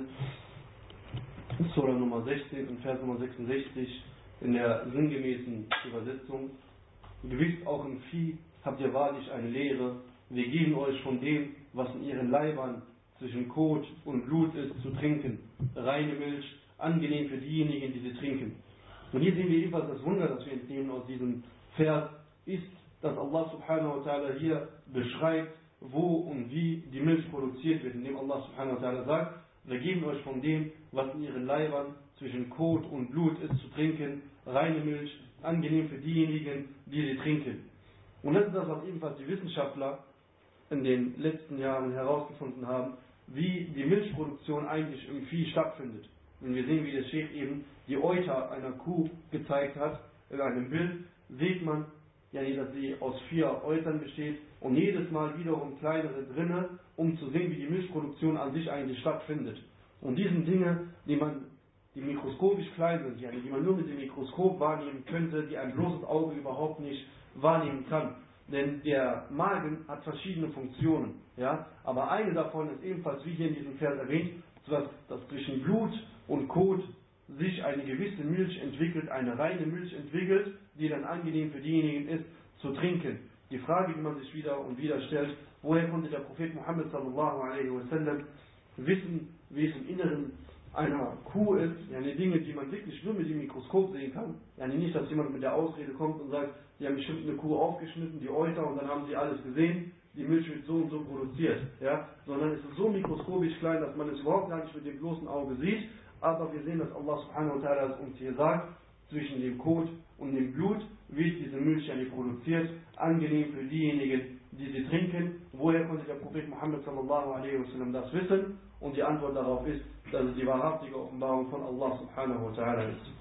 Surah Nummer 16 und Vers Nummer 66 in der sinngemäßen Übersetzung, gewiss auch im Vieh habt ihr wahrlich eine Lehre, wir geben euch von dem, was in ihren Leibern zwischen Kot und Blut ist, zu trinken. Reine Milch, angenehm für diejenigen, die sie trinken. Und hier sehen wir ebenfalls das Wunder, das wir entnehmen aus diesem Vers, ist, dass Allah subhanahu wa ta'ala hier beschreibt, wo und wie die Milch produziert wird, indem Allah subhanahu wa ta'ala sagt, wir geben euch von dem, was in ihren Leibern zwischen Kot und Blut ist, zu trinken, reine Milch, angenehm für diejenigen, die sie trinken. Und das ist das, was ebenfalls die Wissenschaftler in den letzten Jahren herausgefunden haben, wie die Milchproduktion eigentlich im Vieh stattfindet. Wenn wir sehen, wie der Sheikh eben die Euter einer Kuh gezeigt hat, in einem Bild, sieht man, ja, dass sie aus vier Eutern besteht und jedes Mal wiederum kleinere drinne, um zu sehen, wie die Milchproduktion an sich eigentlich stattfindet. Und diesen Dinge, die man, die mikroskopisch klein sind, ja, die man nur mit dem Mikroskop wahrnehmen könnte, die ein bloßes Auge überhaupt nicht wahrnehmen kann. Denn der Magen hat verschiedene Funktionen, ja, aber eine davon ist ebenfalls, wie hier in diesem Vers erwähnt, dass, dass zwischen Blut und Kot sich eine gewisse Milch entwickelt, eine reine Milch entwickelt, die dann angenehm für diejenigen ist, zu trinken. Die Frage, die man sich wieder und wieder stellt, woher konnte der Prophet Muhammad sallallahu alaihi wasallam wissen, wie es im Inneren einer Kuh ist, ja, eine Dinge, die man wirklich nur mit dem Mikroskop sehen kann. Ja, nicht, dass jemand mit der Ausrede kommt und sagt, die haben bestimmt eine Kuh aufgeschnitten, die Euter, und dann haben sie alles gesehen, die Milch wird so und so produziert, ja, sondern es ist so mikroskopisch klein, dass man es überhaupt gar nicht mit dem bloßen Auge sieht, aber wir sehen, dass Allah subhanahu wa ta'ala uns hier sagt, zwischen dem Kot und dem Blut wird diese Milch ja nicht produziert, angenehm für diejenigen, die sie trinken. Woher konnte der Prophet Muhammad sallallahu alaihi wasallam das wissen? Und die Antwort darauf ist, dass es die wahrhaftige Offenbarung von Allah subhanahu wa ta'ala ist.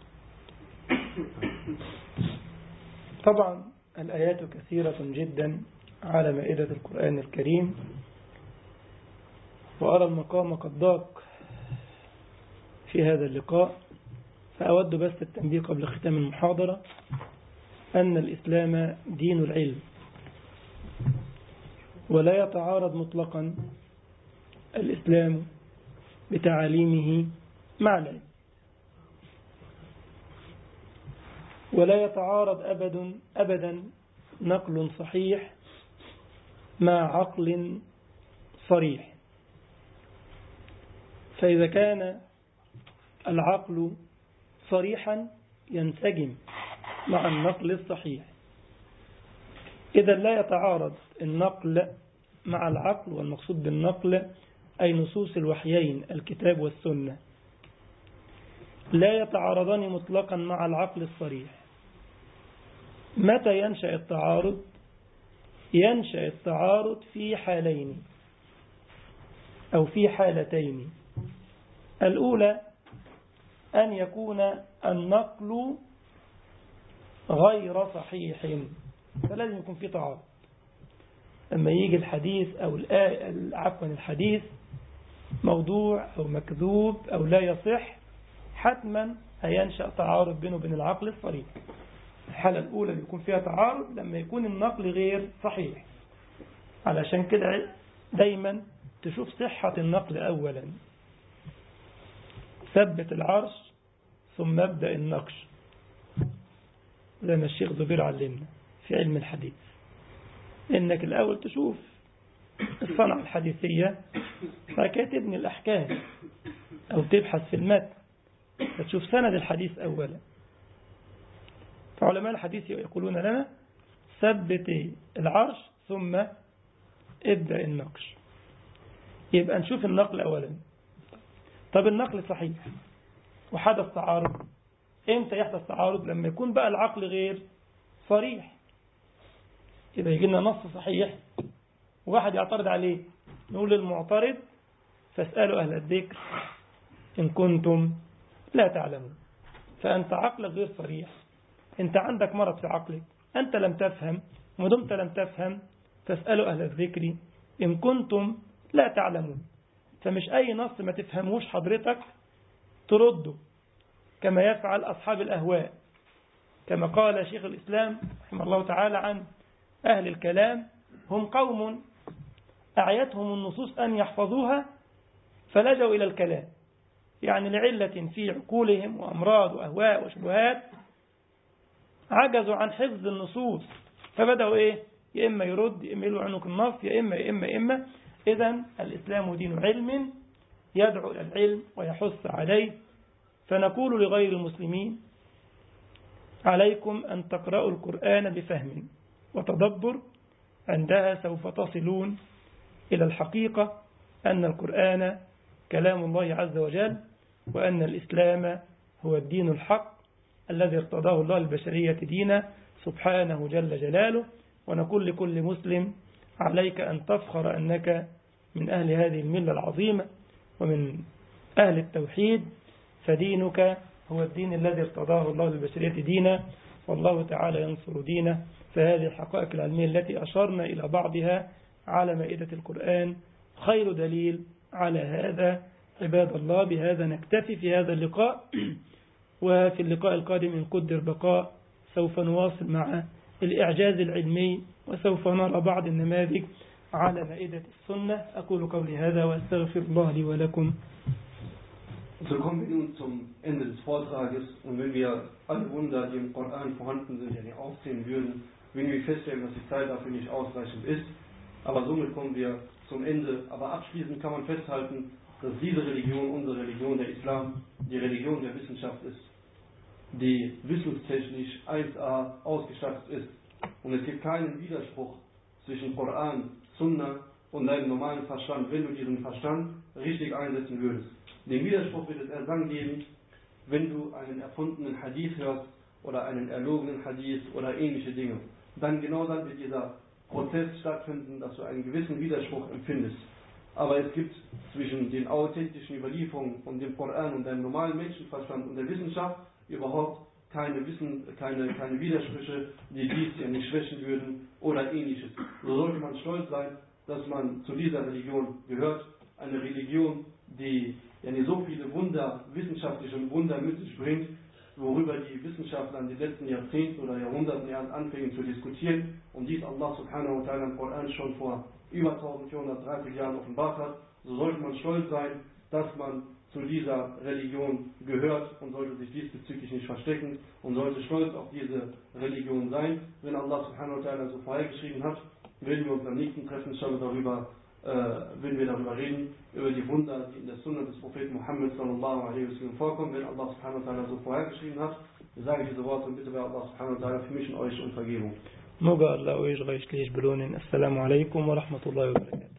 طبعا الآيات كثيرة جدا على مائدة القرآن الكريم وأرى المقام قد ضاق في هذا اللقاء فأود بس التنبيه قبل ختام المحاضرة أن الإسلام دين العلم ولا يتعارض مطلقا الإسلام بتعاليمه مع العلم ولا يتعارض أبدا أبدا نقل صحيح مع عقل صريح فإذا كان العقل صريحا ينسجم مع النقل الصحيح إذا لا يتعارض النقل مع العقل والمقصود بالنقل أي نصوص الوحيين الكتاب والسنة لا يتعارضان مطلقا مع العقل الصريح متى ينشأ التعارض ينشأ التعارض في حالين أو في حالتين الأولى أن يكون النقل غير صحيح فلازم يكون في تعارض لما يجي الحديث أو عفوا الحديث موضوع أو مكذوب أو لا يصح حتما هينشأ تعارض بينه وبين العقل الصريح الحالة الأولى اللي يكون فيها تعارض لما يكون النقل غير صحيح علشان كده دايما تشوف صحة النقل أولا ثبت العرش ثم ابدأ النقش زي ما الشيخ زبير علمنا في علم الحديث انك الاول تشوف الصنعة الحديثية فكده تبني الاحكام او تبحث في المتن فتشوف سند الحديث اولا فعلماء الحديث يقولون لنا ثبت العرش ثم ابدأ النقش يبقى نشوف النقل اولا طب النقل صحيح وحدث تعارض امتى يحدث تعارض لما يكون بقى العقل غير صريح إذا يجي لنا نص صحيح وواحد يعترض عليه نقول للمعترض فاسألوا أهل الذكر إن كنتم لا تعلمون فأنت عقلك غير صريح أنت عندك مرض في عقلك أنت لم تفهم ودمت لم تفهم فاسألوا أهل الذكر إن كنتم لا تعلمون فمش أي نص ما تفهموش حضرتك ترده كما يفعل أصحاب الأهواء كما قال شيخ الإسلام رحمه الله تعالى عن أهل الكلام هم قوم أعيتهم النصوص أن يحفظوها فلجوا إلى الكلام يعني لعلة في عقولهم وأمراض وأهواء وشبهات عجزوا عن حفظ النصوص فبدأوا إيه يا إما يرد يا إما يلو عنق النص يا إما يا إما يا إما إذا الإسلام دين علم يدعو إلى العلم ويحث عليه فنقول لغير المسلمين عليكم أن تقرأوا القرآن بفهم وتدبر عندها سوف تصلون إلى الحقيقة أن القرآن كلام الله عز وجل وأن الإسلام هو الدين الحق الذي ارتضاه الله البشرية دينا سبحانه جل جلاله ونقول لكل مسلم عليك أن تفخر أنك من أهل هذه الملة العظيمة ومن أهل التوحيد فدينك هو الدين الذي ارتضاه الله للبشرية دينا والله تعالى ينصر دينه فهذه الحقائق العلمية التي أشرنا إلى بعضها على مائدة القرآن خير دليل على هذا عباد الله بهذا نكتفي في هذا اللقاء وفي اللقاء القادم إن قدر بقاء سوف نواصل مع الإعجاز العلمي وسوف نرى بعض النماذج على مائدة السنة أقول قولي هذا وأستغفر الله لي ولكم So kommen wir nun zum Ende des Vortrages und wenn wir alle Wunder, die im Koran vorhanden sind, ja nicht aufzählen würden, würden wir feststellen, dass die Zeit dafür nicht ausreichend ist. Aber somit kommen wir zum Ende. Aber abschließend kann man festhalten, dass diese Religion, unsere Religion, der Islam, die Religion der Wissenschaft ist, die wissenstechnisch 1a ausgestattet ist. Und es gibt keinen Widerspruch zwischen Koran, Sunna und deinem normalen Verstand, wenn du diesen Verstand richtig einsetzen würdest. Den Widerspruch wird es erst dann geben, wenn du einen erfundenen Hadith hörst oder einen erlogenen Hadith oder ähnliche Dinge. Dann genau dann wird dieser Prozess stattfinden, dass du einen gewissen Widerspruch empfindest. Aber es gibt zwischen den authentischen Überlieferungen und dem Koran und deinem normalen Menschenverstand und der Wissenschaft überhaupt keine, Wissen, keine, keine Widersprüche, die dies ja nicht schwächen würden oder ähnliches. So sollte man stolz sein, dass man zu dieser Religion gehört. eine Religion, die yani so viele Wunder, wissenschaftliche Wunder mit sich bringt, worüber die Wissenschaftler in den letzten Jahrzehnten oder Jahrhunderten erst anfingen zu diskutieren und dies Allah subhanahu wa ta'ala im Koran schon vor über 1430 Jahren offenbart hat, so sollte man stolz sein, dass man zu dieser Religion gehört und sollte sich diesbezüglich nicht verstecken und sollte stolz auf diese Religion sein. Wenn Allah subhanahu wa ta'ala so vorhergeschrieben hat, werden wir uns am nächsten Treffen schon darüber, äh, wenn wir darüber reden, über die Wunder, die in der Sunna des Propheten Muhammad sallallahu alaihi wasallam vorkommen, wenn Allah subhanahu wa ta'ala so vorhergeschrieben hat. Ich sage diese Worte und bitte bei Allah subhanahu wa ta'ala für mich und euch um Vergebung. Möge Allah euch reichlich belohnen. Assalamu alaikum wa rahmatullahi wa barakatuh.